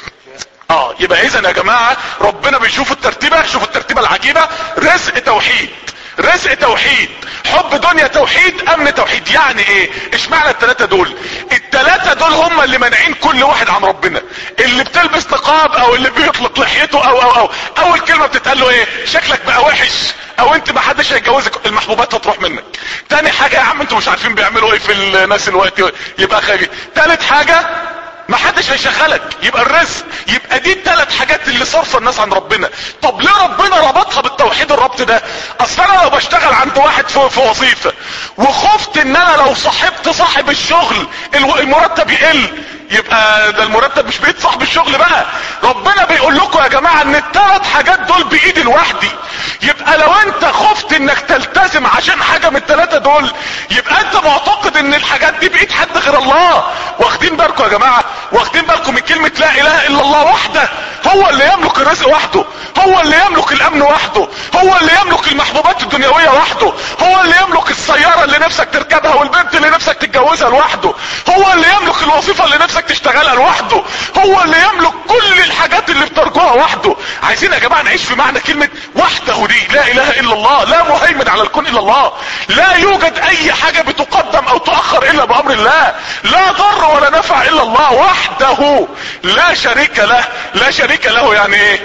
اه يبقى اذا يا جماعة ربنا بيشوف الترتيبة شوف الترتيبة العجيبة رزق توحيد رزق توحيد حب دنيا توحيد امن توحيد يعني ايه اشمعنى التلاتة دول التلاتة دول هم اللي مانعين كل واحد عن ربنا اللي بتلبس نقاب او اللي بيطلق لحيته او او او اول كلمة بتتقال له ايه شكلك بقى وحش او انت ما حدش هيتجوزك المحبوبات هتروح منك تاني حاجة يا عم انتوا مش عارفين بيعملوا ايه في الناس الوقت يبقى خايفين تالت حاجة ما حدش هيشغلك يبقى الرزق يبقى دي الثلاث حاجات اللي صرف الناس عن ربنا طب ليه ربنا ربطها بالتوحيد الربط ده اصل انا لو بشتغل عند واحد في, في وظيفة وخفت ان انا لو صاحبت صاحب الشغل المرتب يقل يبقى ده المرتب مش بايد صاحب الشغل بقى ربنا بيقول لكم يا جماعة ان الثلاث حاجات دول بايدي لوحدي يبقى لو انت خفت انك تلتزم عشان حاجة من الثلاثة دول يبقى انت معتقد ان الحاجات دي بايد حد غير الله واخدين بالكم يا جماعة واخدين بالكم من كلمة لا اله الا الله وحده هو اللي يملك الرزق وحده هو اللي يملك الامن وحده هو اللي يملك المحبوبات الدنيوية وحده هو اللي يملك السيارة اللي نفسك تركبها والبنت اللي نفسك تتجوزها لوحده هو اللي يملك الوظيفة اللي نفسك تشتغلها لوحده هو اللي يملك كل الحاجات اللي بترجوها وحده عايزين يا جماعة نعيش في معنى كلمة وحده دي لا اله الا الله لا مهيمن على الكون الا الله لا يوجد اي حاجة بتقدم او تؤخر الا بامر الله لا ضر ولا نفع الا الله وحده لا شريك له لا شريك له يعني ايه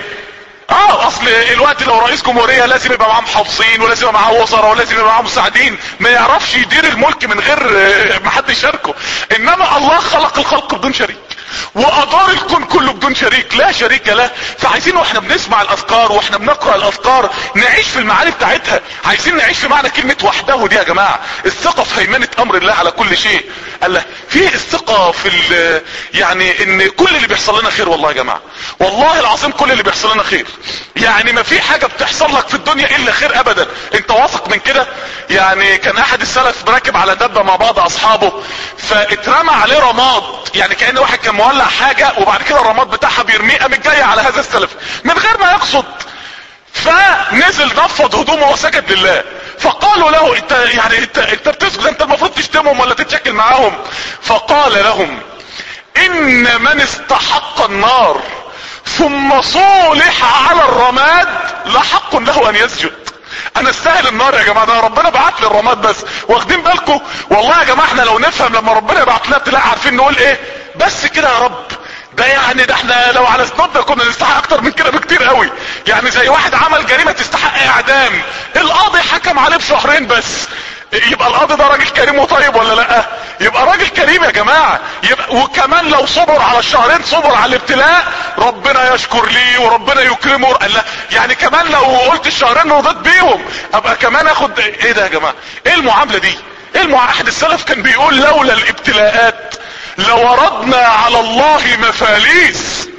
اه اصل الوقت لو رئيس جمهورية لازم يبقى معاه محافظين ولازم يبقى معاه وزراء ولازم يبقى معاه مساعدين ما يعرفش يدير الملك من غير ما حد يشاركه انما الله خلق الخلق بدون شريك وادار الكون كله بدون شريك لا شريك له فعايزين واحنا بنسمع الاذكار واحنا بنقرا الاذكار نعيش في المعاني بتاعتها عايزين نعيش في معنى كلمه وحده دي يا جماعه الثقه في هيمنه امر الله على كل شيء قال في الثقه في يعني ان كل اللي بيحصل لنا خير والله يا جماعه والله العظيم كل اللي بيحصل لنا خير يعني ما في حاجه بتحصل لك في الدنيا الا خير ابدا انت واثق من كده يعني كان احد السلف راكب على دبه مع بعض اصحابه فاترمى عليه رماد يعني كان واحد كان مولع حاجه وبعد كده الرماد بتاعها بيرميه قامت جايه على هذا السلف من غير ما يقصد فنزل نفض هدومه وسجد لله فقالوا له انت يعني انت انت بتسجد انت المفروض تشتمهم ولا تتشكل معاهم فقال لهم ان من استحق النار ثم صولح على الرماد لحق له ان يسجد انا استاهل النار يا جماعه ده ربنا بعت لي الرماد بس واخدين بالكم والله يا جماعه احنا لو نفهم لما ربنا يبعت لنا ابتلاء عارفين نقول ايه بس كده يا رب ده يعني ده احنا لو على سنودنا كنا نستحق اكتر من كده بكتير قوي يعني زي واحد عمل جريمه تستحق اعدام القاضي حكم عليه بشهرين بس يبقى القاضي ده راجل كريم وطيب ولا لا يبقى راجل كريم يا جماعة يبقى وكمان لو صبر على الشهرين صبر على الابتلاء ربنا يشكر ليه وربنا يكرمه قال لا يعني كمان لو قلت الشهرين رضيت بيهم ابقى كمان اخد ايه ده يا جماعة ايه المعاملة دي ايه المع... احد السلف كان بيقول لولا الابتلاءات لوردنا على الله مفاليس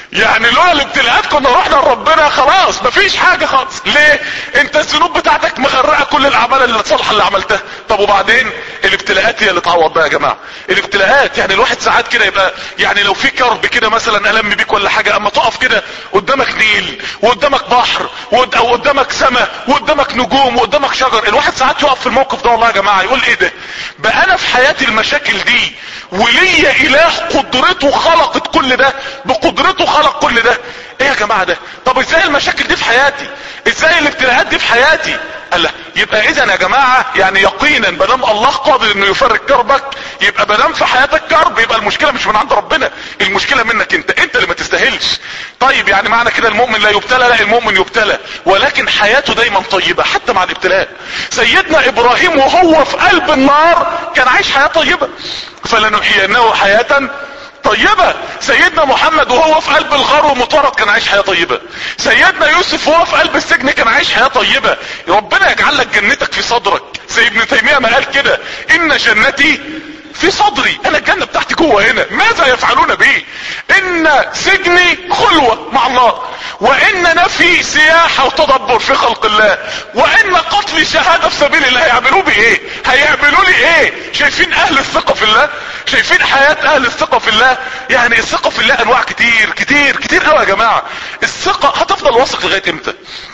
يعني لولا الابتلاءات كنا رحنا لربنا خلاص مفيش حاجة خالص ليه انت الذنوب بتاعتك مغرقة كل الاعمال اللي الصالحة اللي عملتها طب وبعدين الابتلاءات هي اللي تعوض بقى يا جماعة الابتلاءات يعني الواحد ساعات كده يبقى يعني لو في كرب كده مثلا الم بيك ولا حاجة اما تقف كده قدامك نيل وقدامك بحر وقدامك سماء وقدامك نجوم وقدامك شجر الواحد ساعات يقف في الموقف ده والله يا جماعة يقول ايه ده بقى انا في حياتي المشاكل دي وليا اله قدرته خلقت كل ده بقدرته خلق كل ده ايه يا جماعة ده طب ازاي المشاكل دي في حياتي ازاي الابتلاءات دي في حياتي قال لا يبقى اذا يا جماعة يعني يقينا بدام الله قادر انه يفرج كربك يبقى بدام في حياتك كرب يبقى المشكلة مش من عند ربنا المشكلة منك انت انت اللي ما تستاهلش طيب يعني معنى كده المؤمن لا يبتلى لا المؤمن يبتلى ولكن حياته دايما طيبة حتى مع الابتلاء سيدنا ابراهيم وهو في قلب النار كان عايش حياة طيبة فلنحيينه حياة طيبة سيدنا محمد وهو في قلب الغار ومطارد كان عايش حياة طيبة سيدنا يوسف وهو في قلب السجن كان عايش حياة طيبة ربنا يجعل لك جنتك في صدرك زي ابن تيمية ما قال كده ان جنتي في صدري انا الجنة بتاعتي جوه هنا ماذا يفعلون بي ان سجني خلوة مع الله وان نفي سياحة وتدبر في خلق الله وان قتلي شهادة في سبيل الله هيعملوا بي ايه هيعملوا لي ايه شايفين اهل الثقة في الله شايفين حياة اهل الثقة في الله يعني الثقة في الله انواع كتير كتير كتير قوي يا جماعة الثقة هتفضل واثق لغاية امتى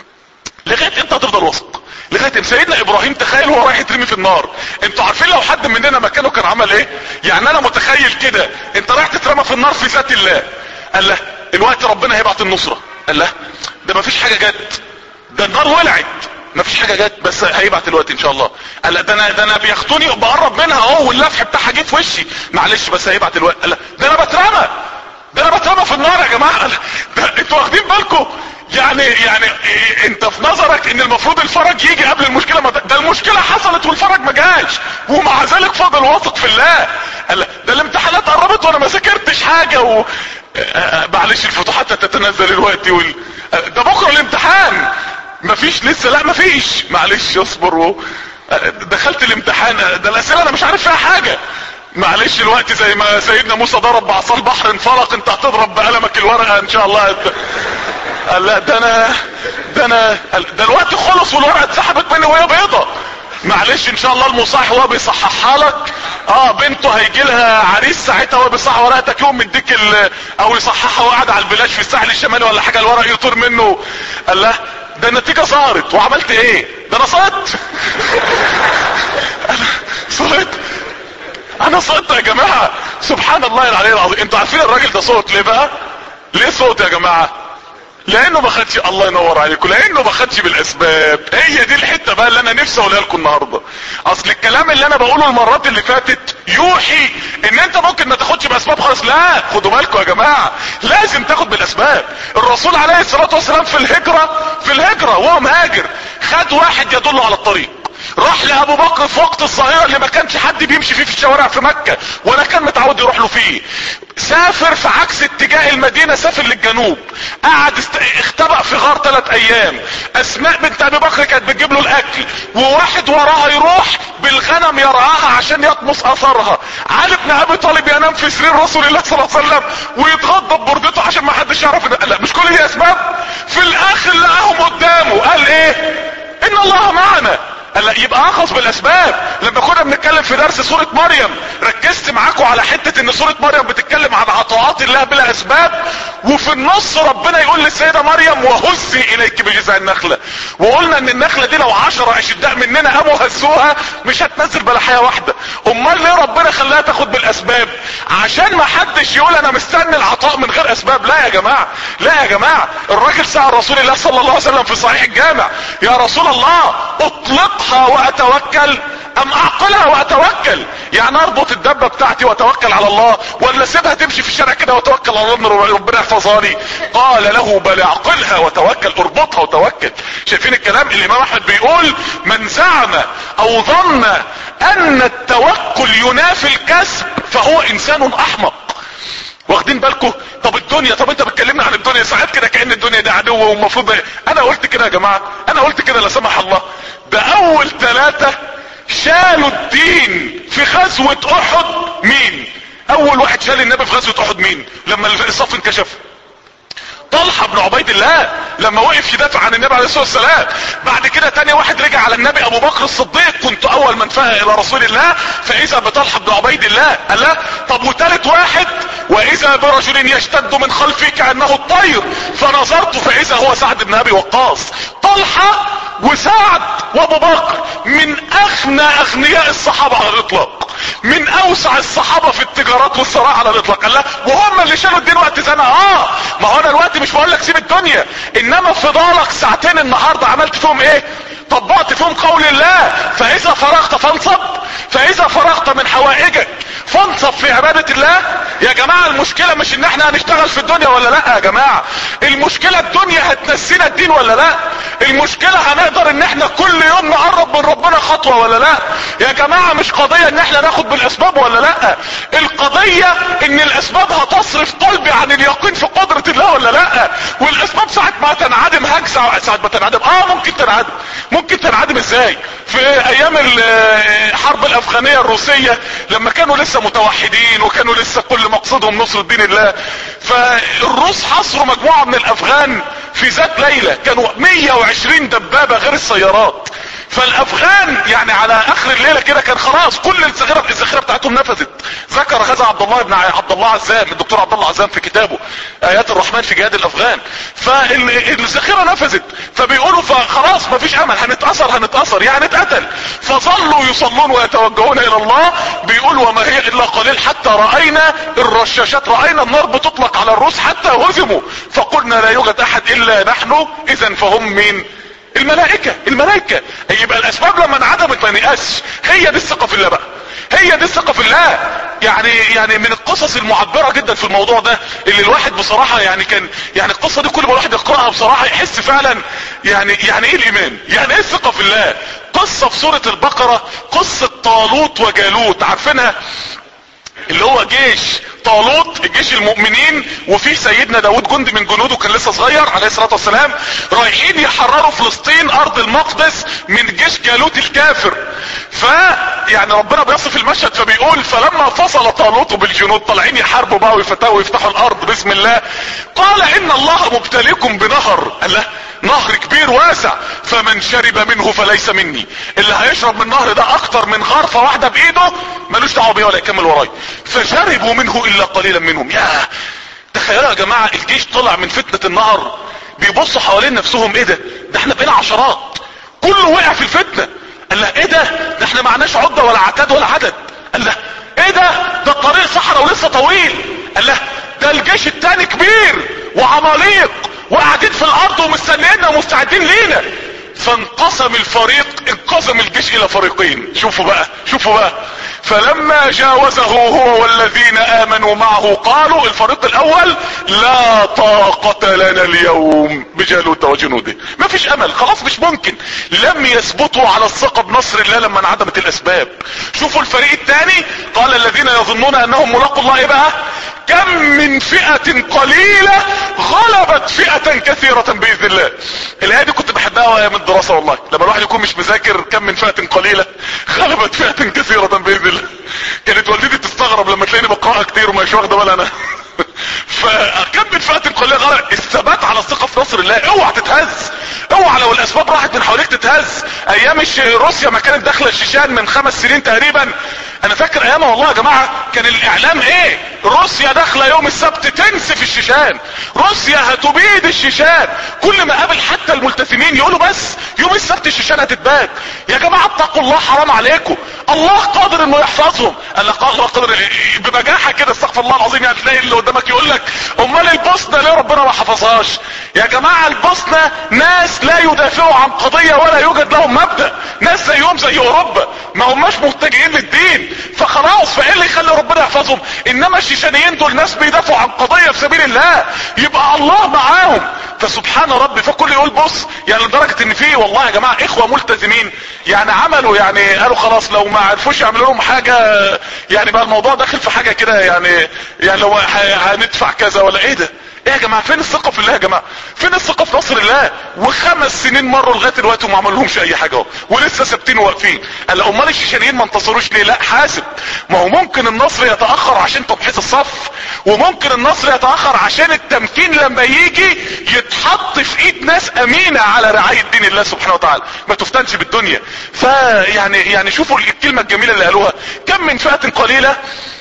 لغاية امتى هتفضل واثق لغايه سيدنا ابراهيم تخيل هو رايح يترمي في النار انتوا عارفين لو حد مننا مكانه كان عمل ايه يعني انا متخيل كده انت رايح تترمى في النار في ذات الله قال له الوقت ربنا هيبعت النصرة قال له ده مفيش حاجة جت ده النار ولعت مفيش حاجة جت بس هيبعت الوقت ان شاء الله قال لا ده انا ده انا بياخدوني بقرب منها اهو واللفح بتاعها جه في وشي معلش بس هيبعت الوقت قال لا ده انا بترمى ده انا بترمى في النار يا جماعه قال ده انتوا واخدين بالكم يعني يعني إيه انت في نظرك ان المفروض الفرج يجي قبل المشكله ما ده المشكله حصلت والفرج ما جاش ومع ذلك فضل واثق في الله قال لا ده الامتحانات قربت وانا ما ذاكرتش حاجه و معلش الفتوحات تتنزل الوقت وال... ده بكره الامتحان مفيش لسه لا مفيش معلش اصبر و... دخلت الامتحان ده الاسئله انا مش عارف فيها حاجه معلش الوقت زي ما سيدنا موسى ضرب بعصا البحر انفلق انت هتضرب بقلمك الورقه ان شاء الله قال لا ده انا ده انا ده الوقت خلص والورقه اتسحبت مني وهي بيضه معلش ان شاء الله المصحح وهو بيصححها لك اه بنته هيجي لها عريس ساعتها وهو بيصحح ورقتك يوم مديك ال... او يصححها وقاعد على البلاش في الساحل الشمالي ولا حاجه الورق يطير منه قال لا ده النتيجه صارت وعملت ايه ده انا صدت انا صدت انا صدت يا جماعه سبحان الله العلي العظيم انتوا عارفين الراجل ده صوت ليه بقى ليه صوت يا جماعه لانه ما خدش الله ينور عليكم لانه ما خدش بالاسباب هي دي الحته بقى اللي انا نفسي اقولها لكم النهارده اصل الكلام اللي انا بقوله المرات اللي فاتت يوحي ان انت ممكن ما تاخدش باسباب خالص لا خدوا بالكم يا جماعه لازم تاخد بالاسباب الرسول عليه الصلاه والسلام في الهجره في الهجره وهو مهاجر خد واحد يدله على الطريق راح لابو بكر في وقت الظهيرة اللي ما كانش حد بيمشي فيه في الشوارع في مكة ولا كان متعود يروح له فيه سافر في عكس اتجاه المدينة سافر للجنوب قعد است... اختبأ في غار ثلاث ايام اسماء بنت ابي بكر كانت بتجيب له الاكل وواحد وراها يروح بالغنم يرعاها عشان يطمس اثرها علي بن ابي طالب ينام في سرير رسول الله صلى الله عليه وسلم ويتغضب بردته عشان ما حدش يعرف إن... لا مش كل دي اسباب في الاخر لقاهم قدامه قال ايه ان الله معنا قال يبقى اخص بالاسباب لما كنا بنتكلم في درس سورة مريم ركزت معاكم على حتة ان سورة مريم بتتكلم عن عطاءات الله بلا اسباب وفي النص ربنا يقول للسيدة مريم وهزي اليك بجذع النخلة وقلنا ان النخلة دي لو عشرة اشداء مننا قاموا هزوها مش هتنزل بلا حياة واحدة امال ليه ربنا خلاها تاخد بالاسباب عشان ما حدش يقول انا مستني العطاء من غير اسباب لا يا جماعة لا يا جماعة الراجل سأل رسول الله صلى الله عليه وسلم في صحيح الجامع يا رسول الله اطلقها واتوكل ام اعقلها واتوكل يعني اربط الدبة بتاعتي واتوكل على الله ولا سيبها تمشي في الشارع كده واتوكل على الله ان ربنا يحفظها لي قال له بل اعقلها وتوكل اربطها وتوكل شايفين الكلام الامام احمد بيقول من زعم او ظن ان التوكل ينافي الكسب فهو انسان احمق واخدين بالكم طب الدنيا طب انت بتكلمنا عن الدنيا ساعات كده كأن الدنيا دي عدو ومفروض انا قلت كده يا جماعة انا قلت كده لا سمح الله ده اول ثلاثة شالوا الدين في غزوة احد مين اول واحد شال النبي في غزوة احد مين لما الصف انكشف طلحة بن عبيد الله لما وقف يدافع عن النبي عليه الصلاة والسلام بعد كده تاني واحد رجع على النبي ابو بكر الصديق كنت اول من فاه الى رسول الله فاذا بطلحة بن عبيد الله قال لا طب وتالت واحد واذا برجل يشتد من خلفي كأنه الطير فنظرت فاذا هو سعد بن ابي وقاص طلحة وسعد وابو بكر من اغنى اغنياء الصحابة على الاطلاق من اوسع الصحابة في التجارات والثراء على الاطلاق قال لا وهم اللي شالوا الدين وقت زنقة اه ما هو انا الوقت مش بقول لك سيب الدنيا انما فضالك ساعتين النهاردة عملت فيهم ايه طبقت فيهم قول الله فاذا فرغت فانصب فاذا فرغت من حوائجك فانصب في عبادة الله يا جماعة المشكلة مش ان احنا هنشتغل في الدنيا ولا لا يا جماعة المشكلة الدنيا هتنسينا الدين ولا لا المشكلة هنقدر ان احنا كل يوم نقرب من ربنا خطوة ولا لا يا جماعة مش قضية ان احنا ناخد بالاسباب ولا لا القضية ان الاسباب هتصرف قلبي عن اليقين في قدرة الله ولا لا والاسباب ساعة ما تنعدم هكسة ساعة ما تنعدم اه ممكن تنعدم ممكن تنعدم ازاي في ايام الحرب الافغانية الروسية لما كانوا لسه متوحدين وكانوا لسه كل مقصدهم نصر دين الله فالروس حصروا مجموعة من الافغان في ذات ليلة كانوا 120 دبابة غير السيارات فالافغان يعني على اخر الليله كده كان خلاص كل الذخيره الذخيره بتاعتهم نفذت ذكر هذا عبد الله بن عبد الله عزام الدكتور عبد الله عزام في كتابه ايات الرحمن في جهاد الافغان فالذخيره نفذت فبيقولوا فخلاص مفيش امل هنتاثر هنتاثر يعني اتقتل فظلوا يصلون ويتوجهون الى الله بيقول وما هي الا قليل حتى راينا الرشاشات راينا النار بتطلق على الروس حتى هزموا فقلنا لا يوجد احد الا نحن اذا فهم مين الملائكة الملائكة يبقى الاسباب لما انعدمت ما نقاس هي دي الثقة في الله بقى هي دي الثقة في الله يعني يعني من القصص المعبرة جدا في الموضوع ده اللي الواحد بصراحة يعني كان يعني القصة دي كل ما الواحد يقرأها بصراحة يحس فعلا يعني يعني ايه الايمان يعني ايه الثقة في الله قصة في سورة البقرة قصة طالوت وجالوت عارفينها اللي هو جيش طالوت الجيش المؤمنين وفيه سيدنا داود جندي من جنوده كان لسه صغير عليه الصلاة والسلام رايحين يحرروا فلسطين ارض المقدس من جيش جالوت الكافر ف يعني ربنا بيصف المشهد فبيقول فلما فصل طالوت بالجنود طالعين يحاربوا بقى ويفتحوا ويفتحوا الارض بسم الله قال ان الله مبتليكم بنهر قال له نهر كبير واسع فمن شرب منه فليس مني اللي هيشرب من النهر ده اكتر من غرفة واحدة بايده ملوش دعوه بيه ولا يكمل وراي فشربوا منه الا قليلا منهم يا تخيلوا يا جماعة الجيش طلع من فتنة النهر بيبصوا حوالين نفسهم ايه ده ده احنا بقينا عشرات كله وقع في الفتنة قال له ايه ده ده احنا معناش عدة ولا عتاد ولا عدد قال له ايه ده ده الطريق صحراء ولسه طويل قال له ده الجيش التاني كبير وعماليق وقاعدين في الارض ومستنينا ومستعدين لينا فانقسم الفريق انقسم الجيش الى فريقين شوفوا بقى شوفوا بقى فلما جاوزه هو والذين امنوا معه قالوا الفريق الاول لا طاقة لنا اليوم بجالوت وجنوده ما فيش امل خلاص مش ممكن لم يثبتوا على الثقة بنصر الله لما انعدمت الاسباب شوفوا الفريق الثاني قال الذين يظنون انهم ملاقوا الله ايه بقى كم من فئة قليلة غلبت فئة كثيرة باذن الله الايه دي كنت بحبها ايام الدراسة والله لما الواحد يكون مش مذاكر كم من فئة قليلة غلبت فئة كثيرة باذن الله كانت والدتي تستغرب لما تلاقيني بقراها كتير ومش واخده بالها انا فكم من فئة قليلة غلبت الثبات على الثقة في نصر الله اوعى تتهز اوعى لو الاسباب راحت من حواليك تتهز ايام روسيا ما كانت داخله الشيشان من خمس سنين تقريبا انا فاكر ايامها والله يا جماعة كان الاعلام ايه روسيا داخلة يوم السبت تنسف الشيشان روسيا هتبيد الشيشان كل ما قابل حتى الملتزمين يقولوا بس يوم السبت الشيشان هتتباد يا جماعة اتقوا الله حرام عليكم الله قادر انه يحفظهم قال لك الله قادر ببجاحة كده استغفر الله العظيم يعني تلاقي اللي قدامك يقول لك امال البوسنة ليه ربنا ما حفظهاش يا جماعة البوسنة ناس لا يدافعوا عن قضية ولا يوجد لهم مبدأ ناس زيهم زي اوروبا ما هماش متجهين للدين فخلاص فايه اللي يخلي ربنا يحفظهم انما الشيشانيين دول ناس بيدافعوا عن قضية في سبيل الله يبقى الله معاهم فسبحان ربي فكل يقول بص يعني لدرجة ان في والله يا جماعة اخوة ملتزمين يعني عملوا يعني قالوا خلاص لو ما عرفوش يعملوا لهم حاجة يعني بقى الموضوع داخل في حاجة كده يعني يعني لو هندفع كذا ولا ايه ده ايه يا جماعه فين الثقه في الله يا جماعه فين الثقه في نصر الله وخمس سنين مروا لغايه دلوقتي وما عملهمش اي حاجه اهو ولسه ثابتين واقفين قال امال الشيشانيين ما انتصروش ليه لا حاسب ما هو ممكن النصر يتاخر عشان تمحيص الصف وممكن النصر يتاخر عشان التمكين لما يجي يتحط في ايد ناس امينه على رعايه دين الله سبحانه وتعالى ما تفتنش بالدنيا فيعني يعني شوفوا الكلمه الجميله اللي قالوها كم من فئه قليله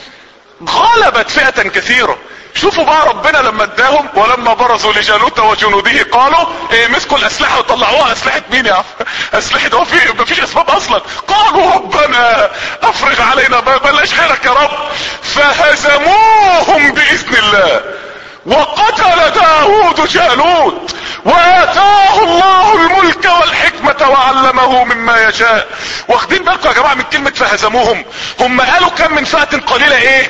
غلبت فئة كثيرة شوفوا بقى ربنا لما اداهم ولما برزوا لجالوت وجنوده قالوا إيه مسكوا الاسلحة وطلعوها اسلحة مين يا عم اسلحة هو في مفيش اسباب اصلا قالوا ربنا افرغ علينا بلاش غيرك يا رب فهزموهم باذن الله وقتل داود جالوت واتاه الله الملك والحكمة وعلمه مما يشاء واخدين بالكم يا جماعة من كلمة فهزموهم هم قالوا كم من فئة قليلة ايه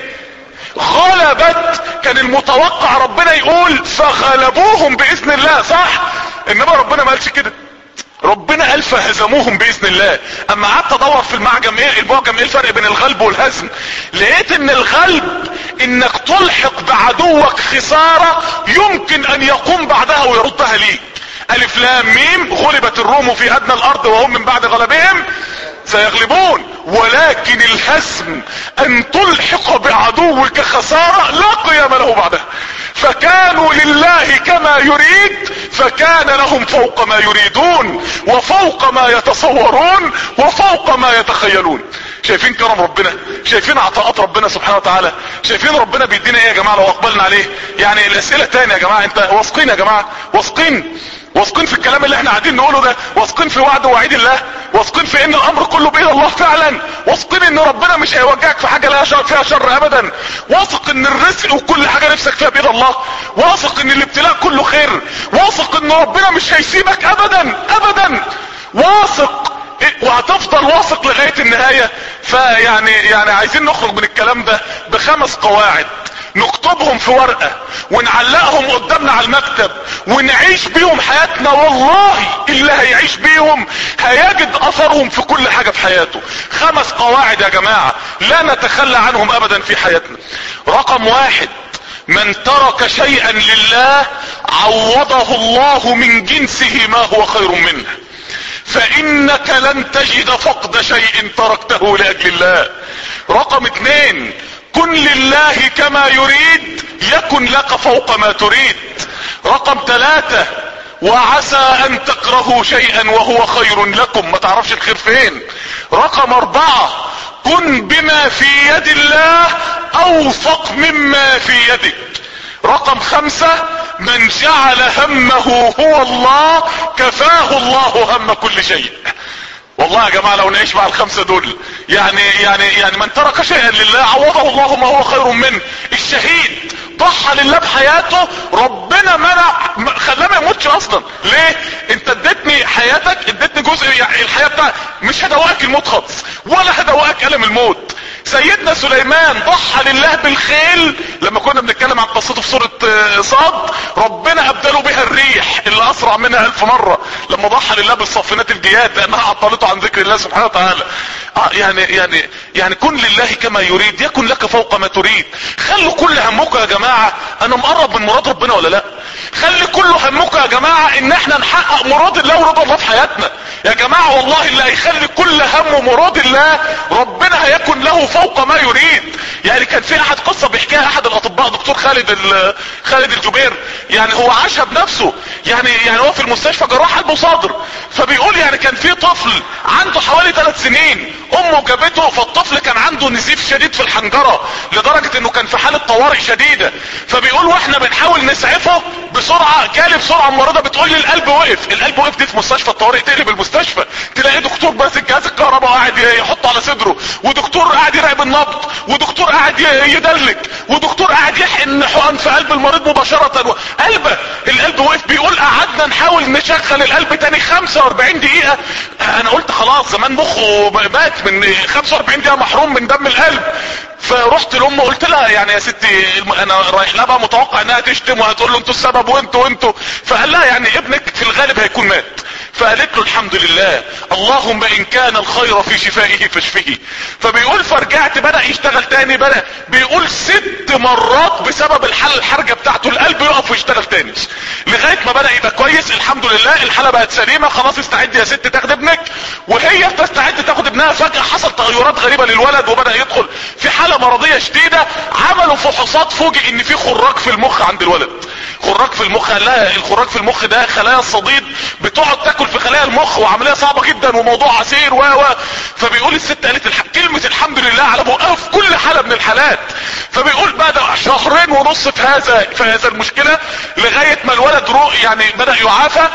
غلبت كان المتوقع ربنا يقول فغلبوهم باذن الله صح انما ربنا ما قالش كده ربنا قال فهزموهم باذن الله اما قعدت ادور في المعجم ايه المعجم ايه الفرق بين الغلب والهزم لقيت ان الغلب انك تلحق بعدوك خسارة يمكن ان يقوم بعدها ويردها ليك الف لام ميم غلبت الروم في ادنى الارض وهم من بعد غلبهم سيغلبون ولكن الهزم ان تلحق بعدوك خسارة لا قيام له بعدها فكانوا لله كما يريد فكان لهم فوق ما يريدون وفوق ما يتصورون وفوق ما يتخيلون شايفين كرم ربنا شايفين عطاءات ربنا سبحانه وتعالى شايفين ربنا بيدينا ايه يا جماعة لو اقبلنا عليه يعني الاسئلة تاني يا جماعة انت واثقين يا جماعة واثقين واثقين في الكلام اللي احنا قاعدين نقوله ده واثقين في وعد ووعيد الله واثقين في ان الامر كله بايد الله فعلا واثقين ان ربنا مش هيوجهك في حاجه لها شر فيها شر ابدا واثق ان الرزق وكل حاجه نفسك فيها بايد الله واثق ان الابتلاء كله خير واثق ان ربنا مش هيسيبك ابدا ابدا واثق وهتفضل واثق لغايه النهايه فيعني يعني عايزين نخرج من الكلام ده بخمس قواعد نكتبهم في ورقة ونعلقهم قدامنا على المكتب ونعيش بيهم حياتنا والله اللي هيعيش بيهم هيجد اثرهم في كل حاجة في حياته خمس قواعد يا جماعة لا نتخلى عنهم ابدا في حياتنا رقم واحد من ترك شيئا لله عوضه الله من جنسه ما هو خير منه فانك لن تجد فقد شيء تركته لاجل الله رقم اتنين كن لله كما يريد يكن لك فوق ما تريد رقم ثلاثة وعسى ان تكرهوا شيئا وهو خير لكم ما تعرفش الخير فين رقم اربعة كن بما في يد الله اوثق مما في يدك رقم خمسة من جعل همه هو الله كفاه الله هم كل شيء والله يا جماعة لو نعيش مع الخمسة دول يعني يعني يعني من ترك شيئا لله عوضه الله ما هو خير منه الشهيد ضحى لله بحياته ربنا منع خلاه ما يموتش اصلا ليه انت اديتني حياتك اديتني جزء يعني الحياة بتاع مش هدوقك الموت خالص ولا هدوقك الم الموت سيدنا سليمان ضحى لله بالخيل لما كنا بنتكلم عن قصته في سورة صاد ربنا ابدله بها الريح اللي اسرع منها الف مرة لما ضحى لله بالصافنات الجياد لانها عطلته عن ذكر الله سبحانه وتعالى اه يعني يعني يعني كن لله كما يريد يكن لك فوق ما تريد خلوا كل همكم يا جماعة انا مقرب من مراد ربنا ولا لا خلي كل همكم يا جماعة ان احنا نحقق مراد الله ورضا الله في حياتنا يا جماعة والله اللي هيخلي كل همه مراد الله ربنا هيكن له فوق ما يريد يعني كان في احد قصة بيحكيها احد الاطباء دكتور خالد خالد الجبير يعني هو عاشها بنفسه يعني يعني هو في المستشفى جراح قلب وصدر فبيقول يعني كان في طفل عنده حوالي ثلاث سنين امه جابته فالطفل كان عنده نزيف شديد في الحنجرة لدرجة انه كان في حالة طوارئ شديدة فبيقول واحنا بنحاول نسعفه بسرعة جالي بسرعة الممرضة بتقول لي القلب وقف القلب وقف دي في مستشفى الطوارئ تقلب المستشفى تلاقي دكتور ماسك جهاز الكهرباء قاعد يحطه على صدره ودكتور قاعد يراقب النبض ودكتور قاعد يدلك ودكتور قاعد يحقن حقن في قلب المريض مباشرة قلبه القلب وقف بيقول قعدنا نحاول نشغل القلب تاني 45 دقيقة انا قلت خلاص زمان مخه مات من 45 دقيقة محروم من دم القلب فرحت لامه قلت لها يعني يا ستي انا رايح لها بقى متوقع انها تشتم وهتقول له انتوا السبب وانتوا وانتوا فقال لها يعني ابنك في الغالب هيكون مات فقالت له الحمد لله اللهم ان كان الخير في شفائه فاشفه فبيقول فرجعت بدأ يشتغل تاني بدأ بيقول ست مرات بسبب الحالة الحرجة بتاعته القلب يقف ويشتغل تاني لغاية ما بدأ يبقى كويس الحمد لله الحالة بقت سليمة خلاص استعد يا ست تاخد ابنك وهي تستعد تاخد ابنها فجأة حصل تغيرات غريبة للولد وبدأ يدخل في حالة مرضية شديدة عملوا فحوصات فوجئ ان في خراج في المخ عند الولد خراج في المخ قال لها الخراج في المخ ده خلايا الصديد بتقعد تاكل في خلايا المخ وعملية صعبة جدا وموضوع عسير و و فبيقول الست قالت الح... كلمة الحمد لله على بقها في كل حالة من الحالات فبيقول بعد شهرين ونص في هذا في هذا المشكلة لغاية ما الولد رو يعني بدأ يعافى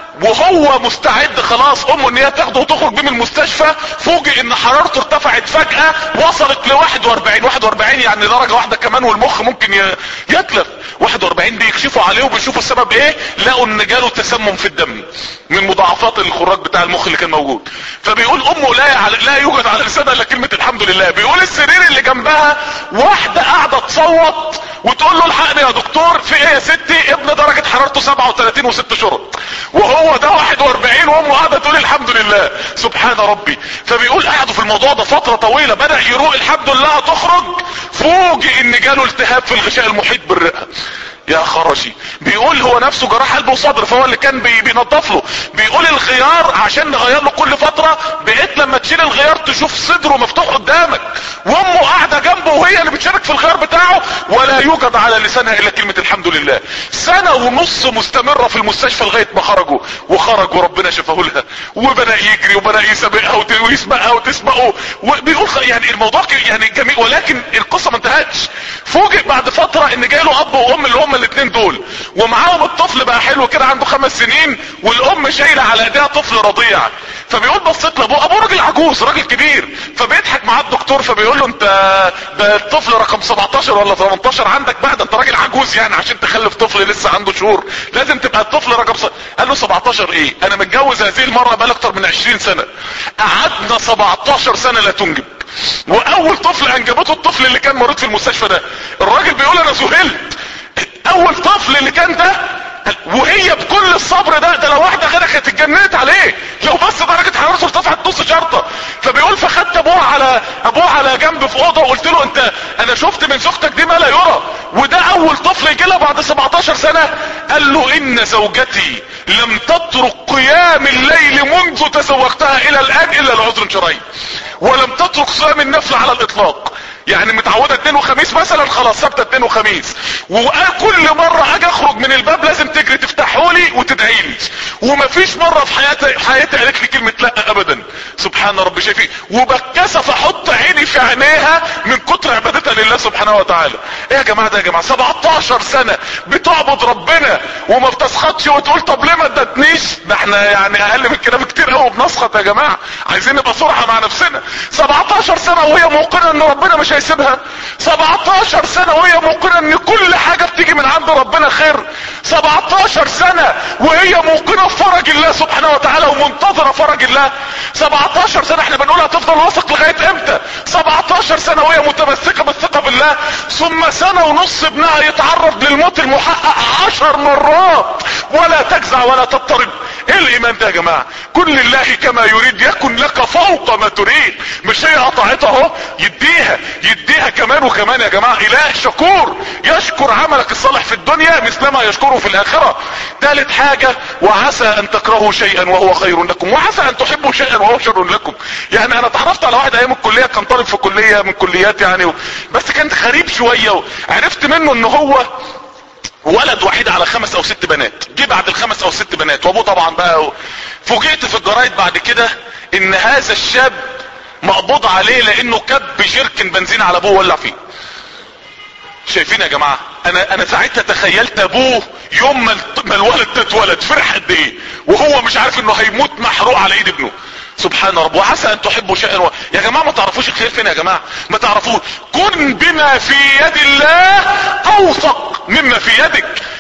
وهو مستعد خلاص امه ان هي تاخده وتخرج بيه من المستشفى فوجئ ان حرارته ارتفعت فجأة وصلت ل 41 41 يعني درجة واحدة كمان والمخ ممكن يتلف 41 بيكشفوا عليه وبيشوفوا السبب ايه لقوا ان جاله تسمم في الدم من مضاعفات الخراج بتاع المخ اللي كان موجود فبيقول امه لا لا يوجد على لسانها الا كلمة الحمد لله بيقول السرير اللي جنبها واحدة قاعدة تصوت وتقول له الحقني يا دكتور في ايه يا ستي ابن درجة حرارته 37 وست شرط وهو ده 41 وامه قاعده تقول الحمد لله سبحان ربي فبيقول قعدوا في الموضوع ده فتره طويله بدا يروق الحمد لله تخرج فوجئ ان جاله التهاب في الغشاء المحيط بالرئه يا خرشي بيقول هو نفسه جراح قلب وصدر فهو اللي كان بي بينظف له بيقول الغيار عشان نغير له كل فترة بقيت لما تشيل الغيار تشوف صدره مفتوح قدامك وامه قاعدة جنبه وهي اللي بتشارك في الغيار بتاعه ولا يوجد على لسانها الا كلمة الحمد لله سنة ونص مستمرة في المستشفى لغاية ما خرجوا وخرج وربنا شفاه لها وبدأ يجري وبدأ يسابقها ويسبقها وتسبقه وبيقول يعني الموضوع يعني جميل ولكن القصة ما انتهتش فوجئ بعد فترة ان جاله اب وام اللي هم الاثنين دول ومعاهم الطفل بقى حلو كده عنده خمس سنين والام شايله على ايديها طفل رضيع فبيقول بصيت لابوه ابوه راجل عجوز راجل كبير فبيضحك معاه الدكتور فبيقول له انت ده الطفل رقم 17 ولا 18 عندك بقى ده انت راجل عجوز يعني عشان تخلف طفل لسه عنده شهور لازم تبقى الطفل رقم س... قال له 17 ايه انا متجوز هذه المره بقى اكتر من 20 سنه قعدنا 17 سنه لا تنجب واول طفل انجبته الطفل اللي كان مريض في المستشفى ده الراجل بيقول انا ذهلت اول طفل اللي كان ده وهي بكل الصبر ده ده لو واحده غيرك كانت اتجننت عليه لو بس درجه حرارته ارتفعت نص شرطه فبيقول فخدت ابوه على ابوه على جنب في اوضه وقلت له انت انا شفت من زوجتك دي ما لا يرى وده اول طفل يجي لها بعد 17 سنه قال له ان زوجتي لم تترك قيام الليل منذ تزوجتها الى الان الا لعذر شرعي ولم تترك صيام النفل على الاطلاق يعني متعودة اتنين وخميس مثلا خلاص ثابتة اتنين وخميس وكل مرة اجي اخرج من الباب لازم تجري تفتحه لي وتدعي لي ومفيش مرة في حياتي حياتي قالت لي كلمة لا ابدا سبحان ربي شايفين وبتكسف احط عيني في عينيها من كتر عبادتها لله سبحانه وتعالى ايه يا جماعة ده يا جماعة 17 سنة بتعبد ربنا وما بتسخطش وتقول طب ليه ما ادتنيش ده احنا يعني اقل من كده بكتير قوي بنسخط يا جماعة عايزين نبقى صراحة مع نفسنا 17 سنة وهي موقنة ان ربنا مش هيسيبها 17 سنة وهي موقنة ان كل حاجة بتيجي من عند ربنا خير 17 سنة وهي موقنة في فرج الله سبحانه وتعالى ومنتظرة فرج الله 17 سنة احنا بنقول هتفضل واثق لغاية امتى 17 سنة وهي متمسكة بالثقة بالله ثم سنة ونص ابنها يتعرض للموت المحقق 10 مرات ولا تجزع ولا تضطرب ايه الايمان ده يا جماعة كل الله كما يريد يكن لك فوق ما تريد مش هي قطعتها اهو يديها يديها كمان وكمان يا جماعة اله شكور يشكر عملك الصالح في الدنيا مثلما يشكره في الاخرة ثالث حاجة وعسى ان تكرهوا شيئا وهو خير لكم وعسى ان تحبوا شيئا وهو شر لكم يعني انا اتعرفت على واحد ايام الكلية كان طالب في كلية من كليات يعني بس كان غريب شوية عرفت منه ان هو ولد وحيد على خمس او ست بنات جه بعد الخمس او ست بنات وابوه طبعا بقى فوجئت في الجرايد بعد كده ان هذا الشاب مقبوض عليه لانه كب جركن بنزين على ابوه ولع فيه شايفين يا جماعة انا انا ساعتها تخيلت ابوه يوم ما الولد ده اتولد فرح قد ايه وهو مش عارف انه هيموت محروق على ايد ابنه سبحان رب وعسى ان تحبوا شيئا و... يا جماعة ما تعرفوش الخير فين يا جماعة ما تعرفوش كن بما في يد الله اوثق مما في يدك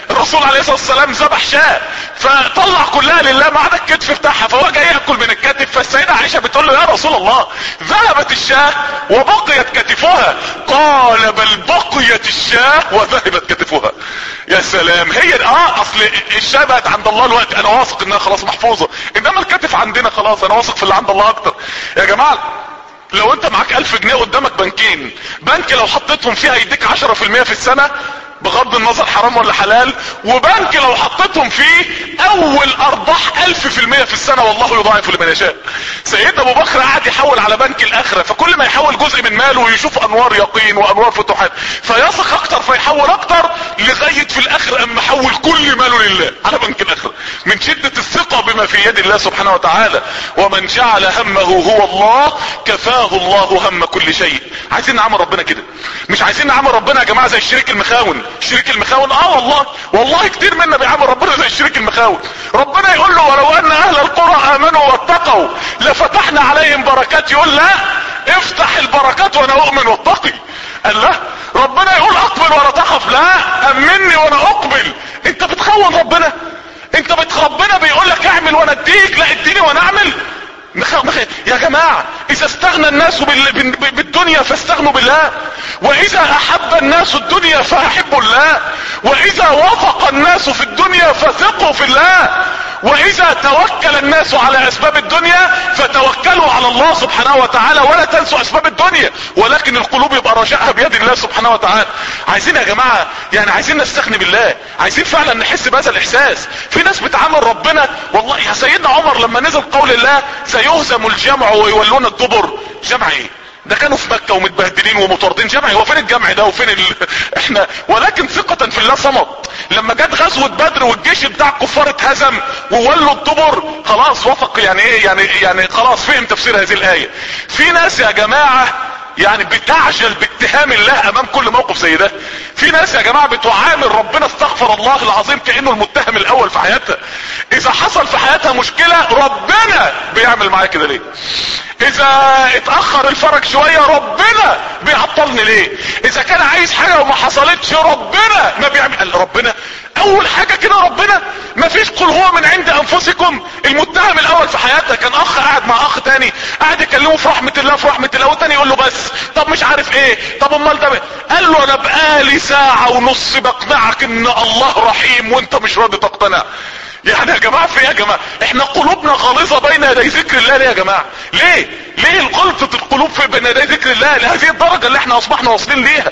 الرسول عليه الصلاة والسلام ذبح شاة فطلع كلها لله ما عدا الكتف بتاعها فهو جاي ياكل من الكتف فالسيدة عائشة بتقول له يا رسول الله ذهبت الشاة وبقيت كتفها قال بل بقيت الشاة وذهبت كتفها يا سلام هي اه اصل الشاة بقت عند الله الوقت انا واثق انها خلاص محفوظة انما الكتف عندنا خلاص انا واثق في اللي عند الله اكتر يا جماعة لو انت معاك الف جنيه قدامك بنكين بنك لو حطيتهم فيها يديك عشرة في المية في السنة بغض النظر حرام ولا حلال وبنك لو حطيتهم فيه اول ارباح الف في المية في السنة والله يضاعف لمن يشاء سيدنا ابو بكر قاعد يحول على بنك الاخرة فكل ما يحول جزء من ماله ويشوف انوار يقين وانوار فتوحات فيثق اكتر فيحول اكتر لغاية في الاخر اما حول كل ماله لله على بنك الاخرة من شدة الثقة بما في يد الله سبحانه وتعالى ومن جعل همه هو الله كفاه الله هم كل شيء عايزين نعمل ربنا كده مش عايزين نعمل ربنا يا جماعة زي الشريك المخاون شريك المخاون اه والله والله كتير منا بيعمل ربنا زي الشريك المخاون ربنا يقول له ولو ان اهل القرى امنوا واتقوا لفتحنا عليهم بركات يقول لا افتح البركات وانا اؤمن واتقي قال لا ربنا يقول اقبل ولا تخف لا امني وانا اقبل انت بتخون ربنا انت بت ربنا بيقول لك اعمل وانا اديك لا اديني وانا اعمل مخ... مخ... يا جماعة اذا استغنى الناس بال... بالدنيا فاستغنوا بالله واذا احب الناس الدنيا فاحبوا الله واذا وافق الناس في الدنيا فثقوا في الله واذا توكل الناس على اسباب الدنيا فتوكلوا على الله سبحانه وتعالى ولا تنسوا اسباب الدنيا ولكن القلوب يبقى رجاءها بيد الله سبحانه وتعالى عايزين يا جماعة يعني عايزين نستغني بالله عايزين فعلا نحس بهذا الاحساس في ناس بتعامل ربنا والله يا سيدنا عمر لما نزل قول الله سيهزم الجمع ويولون الدبر جمع ايه ده كانوا في مكة ومتبهدلين ومطاردين جمع هو فين الجمع ده وفين ال... احنا ولكن ثقة في الله صمت لما جت غزوة بدر والجيش بتاع الكفار اتهزم وولوا الدبر خلاص وفق يعني ايه يعني يعني خلاص فهم تفسير هذه الآية في ناس يا جماعة يعني بتعجل باتهام الله امام كل موقف زي ده في ناس يا جماعة بتعامل ربنا استغفر الله العظيم كأنه المتهم الاول في حياتها اذا حصل في حياتها مشكلة ربنا بيعمل معايا كده ليه اذا اتأخر الفرج شوية ربنا بيعطلني ليه اذا كان عايز حاجة وما حصلتش ربنا ما بيعمل ربنا اول حاجة كده ربنا ما فيش قل هو من عند انفسكم المتهم الاول في حياتها كان اخ قاعد مع اخ تاني قاعد يكلمه في رحمة الله في رحمة الله والتاني يقول له بس طب مش عارف ايه طب امال ده قال له انا بقالي ساعة ونص بقنعك ان الله رحيم وانت مش راضي تقتنع يعني يا جماعة في ايه يا جماعة احنا قلوبنا غالظة بين يدي ذكر الله ليه يا جماعة ليه ليه غلطة القلوب في بين يدي ذكر الله لهذه الدرجة اللي احنا اصبحنا واصلين ليها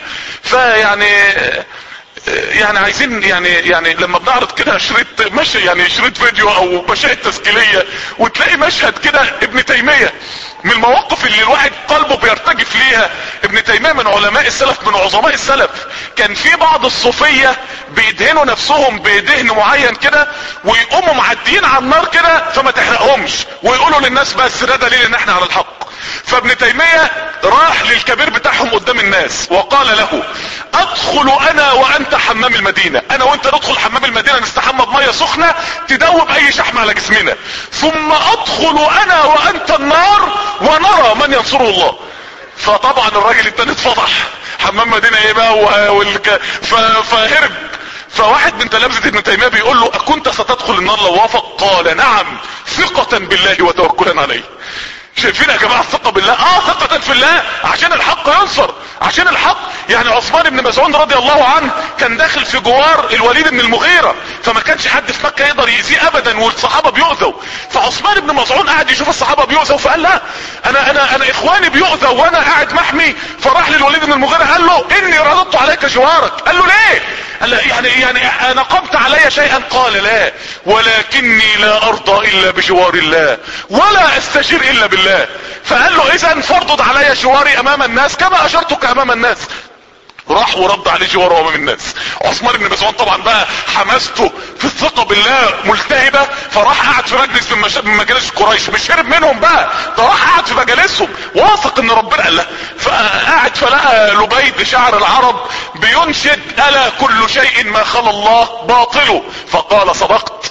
فيعني يعني عايزين يعني يعني لما بنعرض كده شريط مش يعني شريط فيديو او مشاهد تسجيليه وتلاقي مشهد كده ابن تيميه من المواقف اللي الواحد قلبه بيرتجف ليها ابن تيميه من علماء السلف من عظماء السلف كان في بعض الصوفيه بيدهنوا نفسهم بدهن معين كده ويقوموا معديين على النار كده فما تحرقهمش ويقولوا للناس بس ده دليل ان احنا على الحق فابن تيمية راح للكبير بتاعهم قدام الناس وقال له ادخل انا وانت حمام المدينة انا وانت ندخل حمام المدينة نستحمى بمية سخنة تدوب اي شحم على جسمنا ثم ادخل انا وانت النار ونرى من ينصره الله فطبعا الراجل التاني اتفضح حمام مدينة ايه بقى والك... ف... فهرب فواحد من تلامذة ابن تيمية بيقول له اكنت ستدخل النار لو وافق قال نعم ثقة بالله وتوكلا عليه شايفين يا جماعة الثقة بالله اه ثقة في الله عشان الحق ينصر عشان الحق يعني عثمان بن مسعود رضي الله عنه كان داخل في جوار الوليد بن المغيرة فما كانش حد في مكة يقدر يأذيه ابدا والصحابة بيؤذوا فعثمان بن مسعود قاعد يشوف الصحابة بيؤذوا فقال لا انا انا انا اخواني بيؤذوا وانا قاعد محمي فراح للوليد بن المغيرة قال له اني رددت عليك جوارك قال له ليه قال له يعني يعني انا قمت علي شيئا قال لا ولكني لا ارضى الا بجوار الله ولا استجير الا بالله فقال له اذا فردد علي جواري امام الناس كما اشرتك امام الناس راح ورد عليه جواره امام الناس عثمان بن مسعود طبعا بقى حماسته في الثقة بالله ملتهبة فراح قعد في مجلس من, مش... من مجالس قريش مش هرب منهم بقى ده راح قعد في مجالسهم واثق ان ربنا قال له فقعد فلقى لبيد شعر العرب بينشد الا كل شيء ما خلا الله باطله فقال صدقت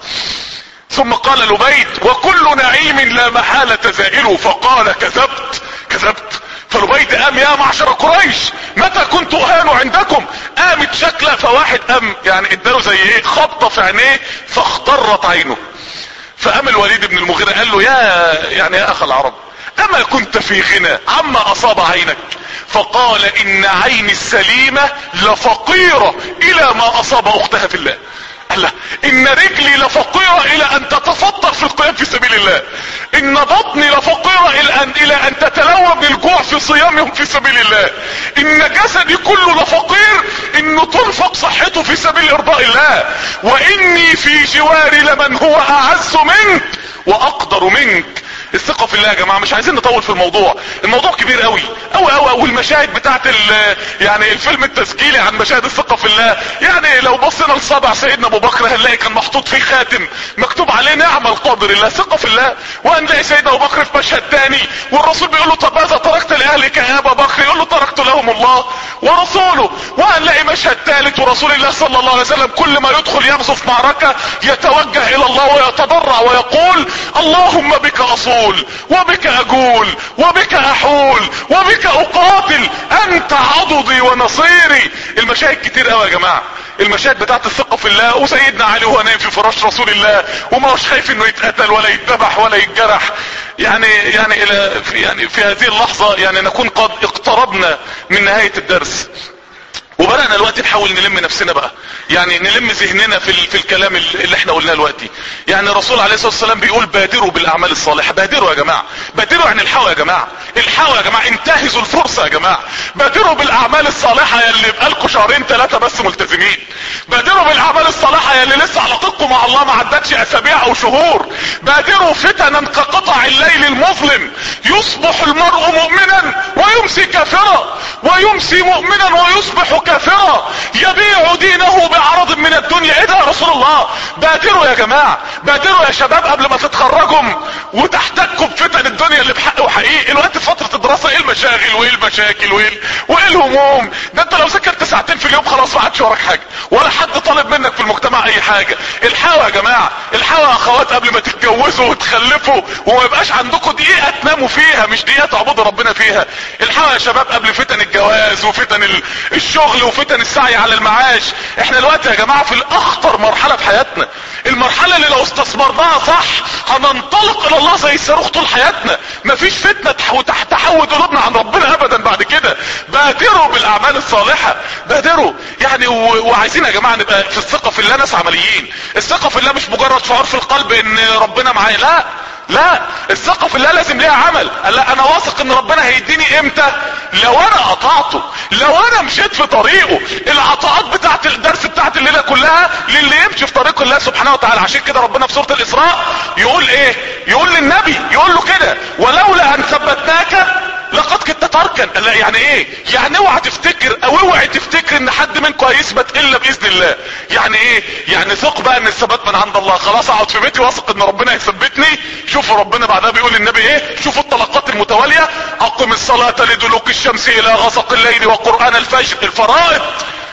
ثم قال لبيد وكل نعيم لا محالة زائل فقال كذبت كذبت لبيد قام يا معشر قريش متى كنت اهان عندكم قامت شكلة فواحد قام يعني اداله زي ايه خبطة في عينيه فاخترت عينه فقام الوليد بن المغيرة قال له يا يعني يا اخ العرب اما كنت في غنى عما اصاب عينك فقال ان عيني السليمة لفقيرة الى ما اصاب اختها في الله قال ان رجلي لفقيرة الى ان تتفطر في القيام في سبيل الله ان بطني لفقيرة الى ان, إلى أن تتلوى بالجوع في صيامهم في سبيل الله ان جسدي كله لفقير انه تنفق صحته في سبيل ارضاء الله واني في جواري لمن هو اعز منك واقدر منك الثقة في الله يا جماعة مش عايزين نطول في الموضوع الموضوع كبير قوي قوي قوي قوي المشاهد بتاعت يعني الفيلم التسجيلي عن مشاهد الثقة في الله يعني لو بصينا لصابع سيدنا ابو بكر هنلاقي كان محطوط فيه خاتم مكتوب عليه نعم القادر الله ثقة في الله وهنلاقي سيدنا ابو بكر في مشهد تاني والرسول بيقول له طب ماذا تركت لاهلك يا ابا بكر يقول له تركت لهم الله ورسوله وهنلاقي مشهد ثالث ورسول الله صلى الله عليه وسلم كل ما يدخل يغزو في معركة يتوجه الى الله ويتضرع ويقول اللهم بك اصول اقول وبك اقول وبك احول وبك اقاتل انت عضدي ونصيري المشاهد كتير قوي يا جماعة المشاهد بتاعت الثقة في الله وسيدنا علي وهو نايم في فراش رسول الله وما هوش خايف انه يتقتل ولا يتذبح ولا يتجرح يعني يعني الى في يعني في هذه اللحظة يعني نكون قد اقتربنا من نهاية الدرس وبدأنا دلوقتي نحاول نلم نفسنا بقى يعني نلم ذهننا في, في الكلام اللي احنا قلناه دلوقتي يعني الرسول عليه الصلاة والسلام بيقول بادروا بالاعمال الصالحة بادروا يا جماعة بادروا يعني الحقوا يا جماعة الحقوا يا جماعة انتهزوا الفرصة يا جماعة بادروا بالاعمال الصالحة يا اللي بقالكوا شهرين ثلاثة بس ملتزمين بادروا بالاعمال الصالحة يا اللي لسه علاقتكم مع الله ما عدتش اسابيع او شهور بادروا فتنا كقطع الليل المظلم يصبح المرء مؤمنا ويمسي كافرا ويمسي مؤمنا ويصبح كافرا يبيع دينه بعرض من الدنيا ايه ده يا رسول الله بادروا يا جماعة بادروا يا شباب قبل ما تتخرجوا وتحتكوا بفتن الدنيا اللي بحق وحقيقي الوقت فترة الدراسة ايه المشاغل وايه المشاكل وايه وايه الهموم ده انت لو ذاكرت ساعتين في اليوم خلاص ما عادش وراك حاجة ولا حد طالب منك في المجتمع اي حاجة الحقوا يا جماعة الحقوا يا اخوات قبل ما تتجوزوا وتخلفوا وما يبقاش عندكم دقيقة تناموا فيها مش دقيقة تعبدوا ربنا فيها الحقوا يا شباب قبل فتن الجواز وفتن الشغل وفتن السعي على المعاش احنا دلوقتي يا جماعة في الاخطر مرحلة في حياتنا المرحلة اللي لو استثمرناها صح هننطلق الى الله زي الصاروخ طول حياتنا مفيش فتنة تحود قلوبنا عن ربنا ابدا بعد كده بادروا بالاعمال الصالحة بادروا يعني و... وعايزين يا جماعة نبقى في الثقة في الله ناس عمليين الثقة في الله مش مجرد شعور في القلب ان ربنا معايا لا لا الثقة في الله لازم ليها عمل قال لا انا واثق ان ربنا هيديني امتى لو انا قطعته لو انا مشيت في طريقه العطاءات بتاعت الدرس بتاعت الليلة كلها للي يمشي في طريق الله سبحانه وتعالى عشان كده ربنا في سورة الاسراء يقول ايه يقول للنبي يقول له كده ولولا ان ثبتناك لقد كنت تركن لا يعني ايه يعني اوعى تفتكر او اوعى تفتكر ان حد منكم هيثبت الا باذن الله يعني ايه يعني ثق بقى ان الثبات من عند الله خلاص اقعد في بيتي واثق ان ربنا هيثبتني شوفوا ربنا بعدها بيقول للنبي ايه شوفوا الطلقات المتوالية اقم الصلاة لدلوك الشمس الى غسق الليل وقرآن الفجر الفرائض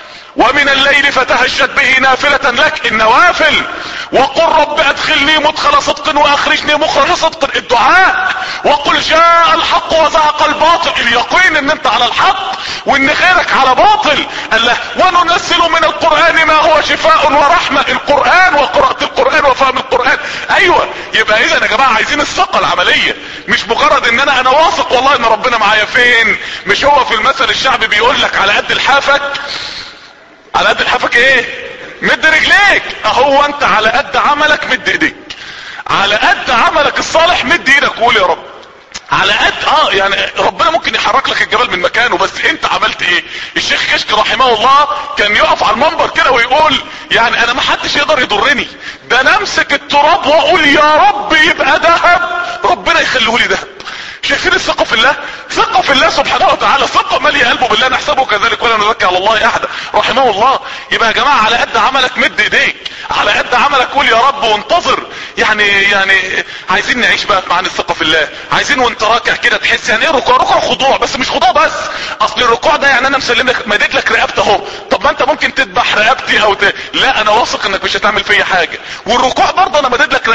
ومن الليل فتهجد به نافلة لك النوافل وقل رب ادخلني مدخل صدق واخرجني مخرج صدق الدعاء وقل جاء الحق وزهق الباطل اليقين ان انت على الحق وان غيرك على باطل الله وننزل من القرآن ما هو شفاء ورحمة القرآن وقراءة القرآن وفهم القرآن ايوه يبقى اذا يا جماعة عايزين الثقة العملية مش مجرد ان انا انا واثق والله ان ربنا معايا فين مش هو في المثل الشعبي بيقول لك على قد الحافك على قد لحافك ايه مد رجليك اهو انت على قد عملك مد ايديك على قد عملك الصالح مد ايدك وقول يا رب على قد اه يعني ربنا ممكن يحرك لك الجبل من مكانه بس انت عملت ايه الشيخ كشك رحمه الله كان يقف على المنبر كده ويقول يعني انا ما حدش يقدر يضرني ده انا امسك التراب واقول يا رب يبقى ذهب ربنا يخليه لي ذهب شايفين الثقة في الله ثقة في الله سبحانه وتعالى ثقة مالية قلبه بالله نحسبه كذلك ولا نزكي على الله احدا رحمه الله يبقى يا جماعة على قد عملك مد ايديك على قد عملك قول يا رب وانتظر يعني يعني عايزين نعيش بقى معانا الثقة في الله عايزين وانت راكع كده تحس يعني ايه ركوع ركوع خضوع بس مش خضوع بس اصل الركوع ده يعني انا مسلم لك مديت لك رقبتي اهو طب ما انت ممكن تذبح رقبتي او ت... لا انا واثق انك مش هتعمل فيا حاجة والركوع برضه انا مديت لك رقبتي يعني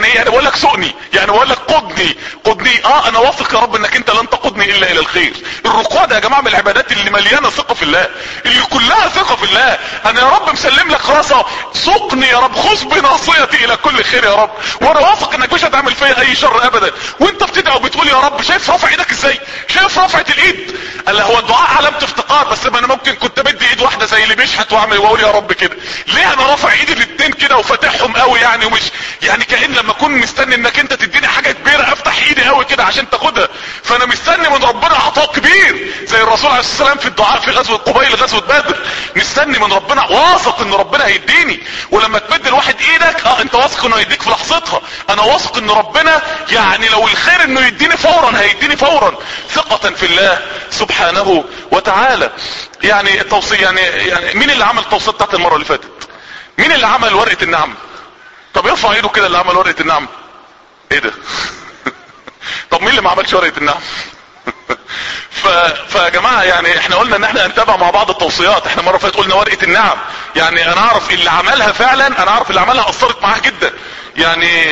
يعني ايه يعني بقول لك سقني يعني بقول لك قدني قدني اه انا واثق يا رب انك انت لن تقودني الا الى الخير الركوع ده يا جماعه من العبادات اللي مليانه ثقه في الله اللي كلها ثقه في الله انا يا رب مسلم لك راسه سقني يا رب خذ بناصيتي الى كل خير يا رب وانا واثق انك مش هتعمل فيا اي شر ابدا وانت بتدعي وبتقول يا رب شايف رافع ايدك ازاي شايف رفعه الايد قال هو الدعاء علامه افتقار بس ما انا ممكن كنت بدي ايد واحده زي اللي بيشحت واعمل واقول يا رب كده ليه انا رافع ايدي الاتنين كده وفاتحهم قوي يعني ومش يعني كأن لما اكون مستني انك انت تديني حاجه كبيره افتح ايدي قوي كده عشان تاخدها فانا مستني من ربنا عطاء كبير زي الرسول عليه الصلاه والسلام في الدعاء في غزوه قبيل غزوه بدر مستني من ربنا واثق ان ربنا هيديني ولما تمد الواحد ايدك اه انت واثق انه هيديك في لحظتها انا واثق ان ربنا يعني لو الخير انه يديني فورا هيديني فورا ثقة في الله سبحانه وتعالى يعني التوصية يعني, يعني مين اللي عمل التوصية بتاعت المرة اللي فاتت مين اللي عمل ورقة النعم طب يرفع ايده كده اللي عمل ورقة النعم ايه ده طب مين اللي ما عملش ورقة النعم ف... فيا جماعة يعني احنا قلنا ان احنا هنتابع مع بعض التوصيات احنا مرة فاتت قلنا ورقة النعم يعني انا اعرف اللي عملها فعلا انا اعرف اللي عملها اثرت معاه جدا يعني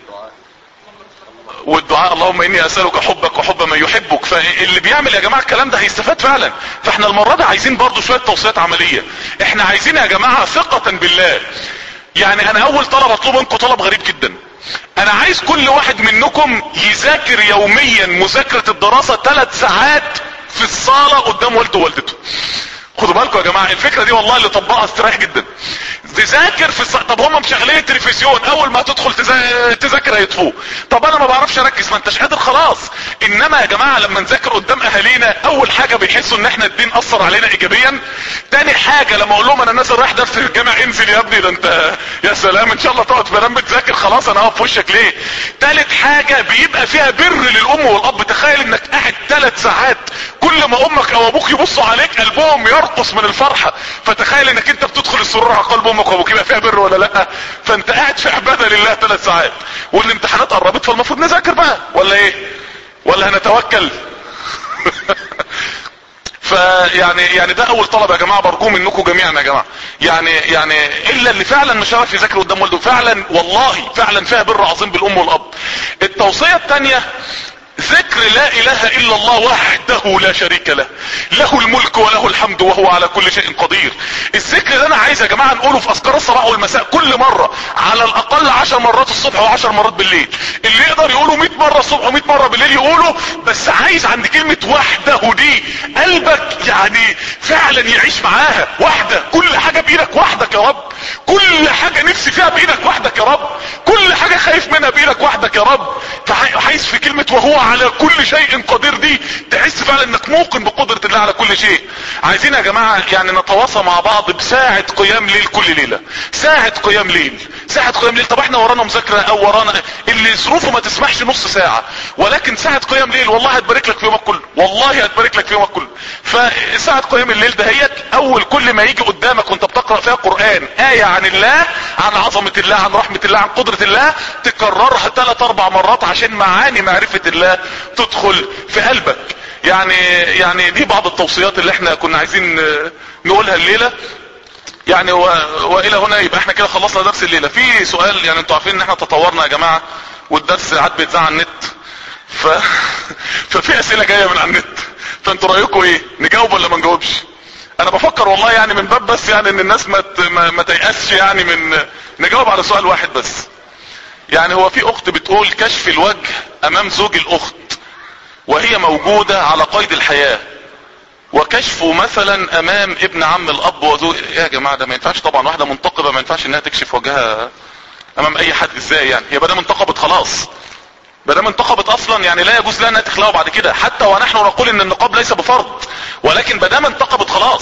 والدعاء اللهم اني اسألك حبك وحب من يحبك فاللي بيعمل يا جماعة الكلام ده هيستفاد فعلا فاحنا المرة دي عايزين برضو شوية توصيات عملية احنا عايزين يا جماعة ثقة بالله يعني انا اول طلب اطلبه منكم طلب غريب جدا انا عايز كل واحد منكم يذاكر يوميا مذاكرة الدراسة ثلاث ساعات في الصالة قدام والده ووالدته خدوا بالكم يا جماعة الفكرة دي والله اللي طبقها استريح جدا تذاكر في الص... طب هم مشغلين التلفزيون اول ما تدخل تذا... تذاكر هيطفوه طب انا ما بعرفش اركز ما انتش قادر خلاص انما يا جماعة لما نذاكر قدام اهالينا اول حاجة بيحسوا ان احنا الدين اثر علينا ايجابيا تاني حاجة لما اقول لهم انا نازل رايح درس في الجامع انزل يا ابني ده انت يا سلام ان شاء الله تقعد في بتذاكر خلاص انا هقف في وشك ليه تالت حاجة بيبقى فيها بر للام والاب تخيل انك قاعد ثلاث ساعات كل ما امك او ابوك يبصوا عليك قلبهم يرقص من الفرحة فتخيل انك انت بتدخل السرور على قلب امك وابوك يبقى فيها بر ولا لا فانت قاعد في عبادة لله ثلاث ساعات والامتحانات قربت فالمفروض نذاكر بقى ولا ايه ولا هنتوكل فيعني يعني ده اول طلب يا جماعه برجوه منكم جميعا يا جماعه يعني يعني الا اللي فعلا مش عارف يذاكر قدام والده فعلا والله فعلا فيها بر عظيم بالام والاب التوصيه الثانيه ذكر لا اله الا الله وحده لا شريك له له الملك وله الحمد وهو على كل شيء قدير الذكر ده انا عايز يا جماعة نقوله في اذكار الصباح والمساء كل مرة على الاقل عشر مرات الصبح وعشر مرات بالليل اللي يقدر يقوله 100 مرة الصبح و100 مرة بالليل يقوله بس عايز عند كلمة وحده دي قلبك يعني فعلا يعيش معاها وحده كل حاجة بايدك وحدك يا رب كل حاجة نفسي فيها بايدك وحدك يا رب كل حاجة خايف منها بايدك وحدك يا رب عايز في كلمة وهو على كل شيء قدير دي تحس فعلا انك موقن بقدرة الله على كل شيء عايزين يا جماعة يعني نتواصى مع بعض بساعة قيام ليل كل ليلة ساعة قيام ليل ساعة قيام ليل طب احنا ورانا مذاكرة او ورانا اللي ظروفه ما تسمحش نص ساعة ولكن ساعة قيام ليل والله هتبارك لك في يومك كله والله هتبارك لك في يومك كله فساعة قيام الليل دهيت اول كل ما يجي قدامك وانت بتقرأ فيها قرآن آية عن الله عن عظمة الله عن رحمة الله عن قدرة الله تكررها ثلاث اربع مرات عشان معاني معرفة الله تدخل في قلبك يعني يعني دي بعض التوصيات اللي احنا كنا عايزين نقولها الليلة يعني و... والى هنا يبقى احنا كده خلصنا درس الليلة في سؤال يعني انتوا عارفين ان احنا تطورنا يا جماعة والدرس عاد بيتذاع على النت ف... ففي اسئلة جاية من على النت فانتوا رايكم ايه نجاوب ولا ما نجاوبش انا بفكر والله يعني من باب بس يعني ان الناس ما ما, ما تيأسش يعني من نجاوب على سؤال واحد بس يعني هو في اخت بتقول كشف الوجه امام زوج الاخت وهي موجودة على قيد الحياة وكشفه مثلا امام ابن عم الاب وزوج يا جماعة ده ما ينفعش طبعا واحدة منتقبة ما ينفعش انها تكشف وجهها امام اي حد ازاي يعني هي بدأ انتقبت خلاص بدأ انتقبت اصلا يعني لا يجوز لها انها تخلعه بعد كده حتى ونحن نقول ان النقاب ليس بفرض ولكن بدأ انتقبت خلاص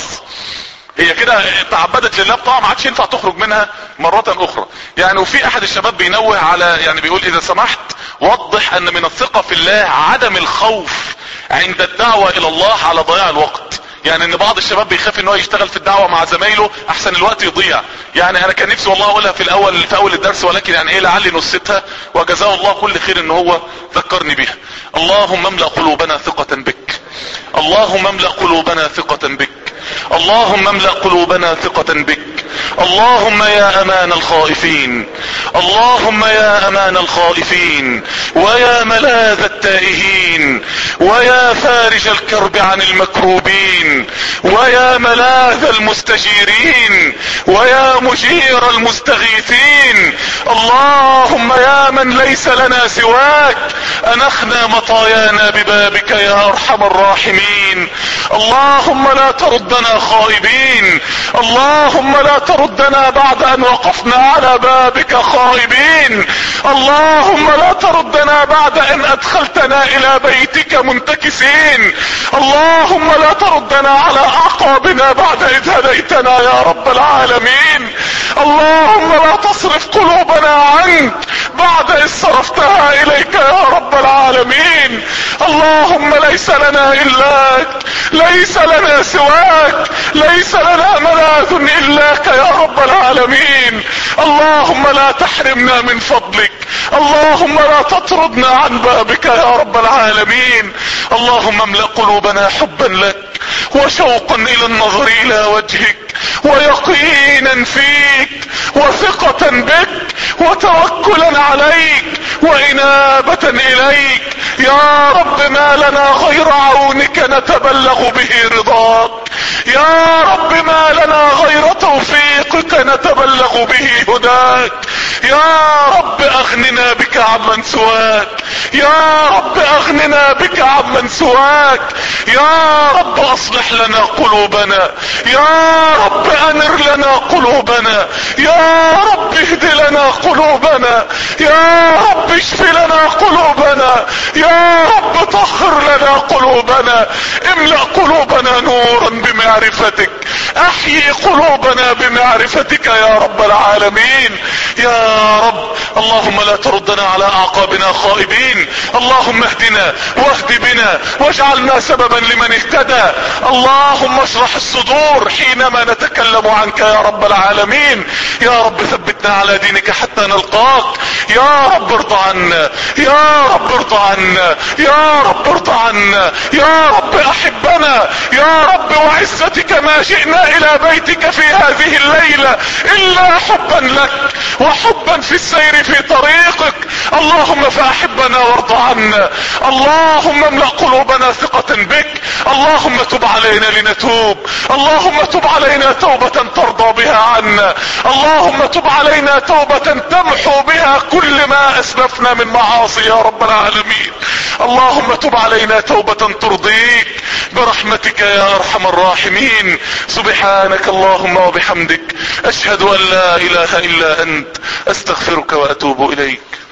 هي كده تعبدت لله بطاعة ما عادش ينفع تخرج منها مرة اخرى يعني وفي احد الشباب بينوه على يعني بيقول اذا سمحت وضح ان من الثقة في الله عدم الخوف عند الدعوة الى الله على ضياع الوقت يعني ان بعض الشباب بيخاف ان هو يشتغل في الدعوة مع زمايله احسن الوقت يضيع يعني انا كان نفسي والله اقولها في الاول في اول الدرس ولكن يعني ايه لعلي نسيتها وجزاه الله كل خير ان هو ذكرني بها اللهم املأ قلوبنا ثقة بك اللهم املأ قلوبنا ثقة بك اللهم املأ قلوبنا ثقة بك اللهم يا امان الخائفين اللهم يا امان الخائفين ويا ملاذ التائهين ويا فارج الكرب عن المكروبين ويا ملاذ المستجيرين ويا مجير المستغيثين اللهم يا من ليس لنا سواك انخنا مطايانا ببابك يا ارحم الراحمين اللهم لا تردنا خائبين اللهم لا تردنا بعد ان وقفنا على بابك خائبين اللهم لا تردنا بعد ان ادخلتنا الى بيتك منتكسين اللهم لا تردنا على اعقابنا بعد اذ هديتنا يا رب العالمين اللهم لا تصرف قلوبنا عنك بعد اذ صرفتها اليك يا رب العالمين اللهم ليس لنا الاك ليس لنا سواك ليس لنا ملاذ الاك يا رب العالمين اللهم لا تحرمنا من فضلك اللهم لا تطردنا عن بابك يا رب العالمين اللهم املأ قلوبنا حبا لك وشوقا الى النظر الى وجهك ويقينا فيك وثقة بك وتوكلا عليك وانابة اليك يا رب ما لنا غير عونك نتبلغ به رضاك يا رب ما لنا غير توفيقك نتبلغ به هداك يا رب اغننا بك عمن سواك يا رب اغننا بك عمن سواك يا رب اصلح لنا قلوبنا يا رب انر لنا قلوبنا يا رب اهد لنا قلوبنا يا رب اشف لنا قلوبنا يا رب طهر لنا قلوبنا املأ قلوبنا نورا بمعرفتك احيي قلوبنا بمعرفتك يا رب العالمين يا رب اللهم لا تردنا على اعقابنا خائبين اللهم اهدنا واهد بنا واجعلنا سببا لمن اهتدى اللهم اشرح الصدور حينما نتكلم عنك يا رب العالمين يا رب ثبتنا على دينك حتى نلقاك يا رب ارضى عنا يا رب ارضى عنا يا رب ارضى عنا يا رب احبنا يا رب وعزتك ما جئنا الى بيتك في هذه الليلة الا حبا لك وحبا في السير في طريقك اللهم فاحبنا وارضى عنا اللهم املأ قلوبنا ثقة بك اللهم تب علينا لنتوب اللهم تب علينا توبة ترضى بها عنا اللهم تب علينا توبة تمحو بها كل ما اسلفنا من معاصي يا رب العالمين اللهم تب علينا توبة ترضيك برحمتك يا ارحم الراحمين سبحانك اللهم وبحمدك اشهد ان لا اله الا انت استغفرك واتوب اليك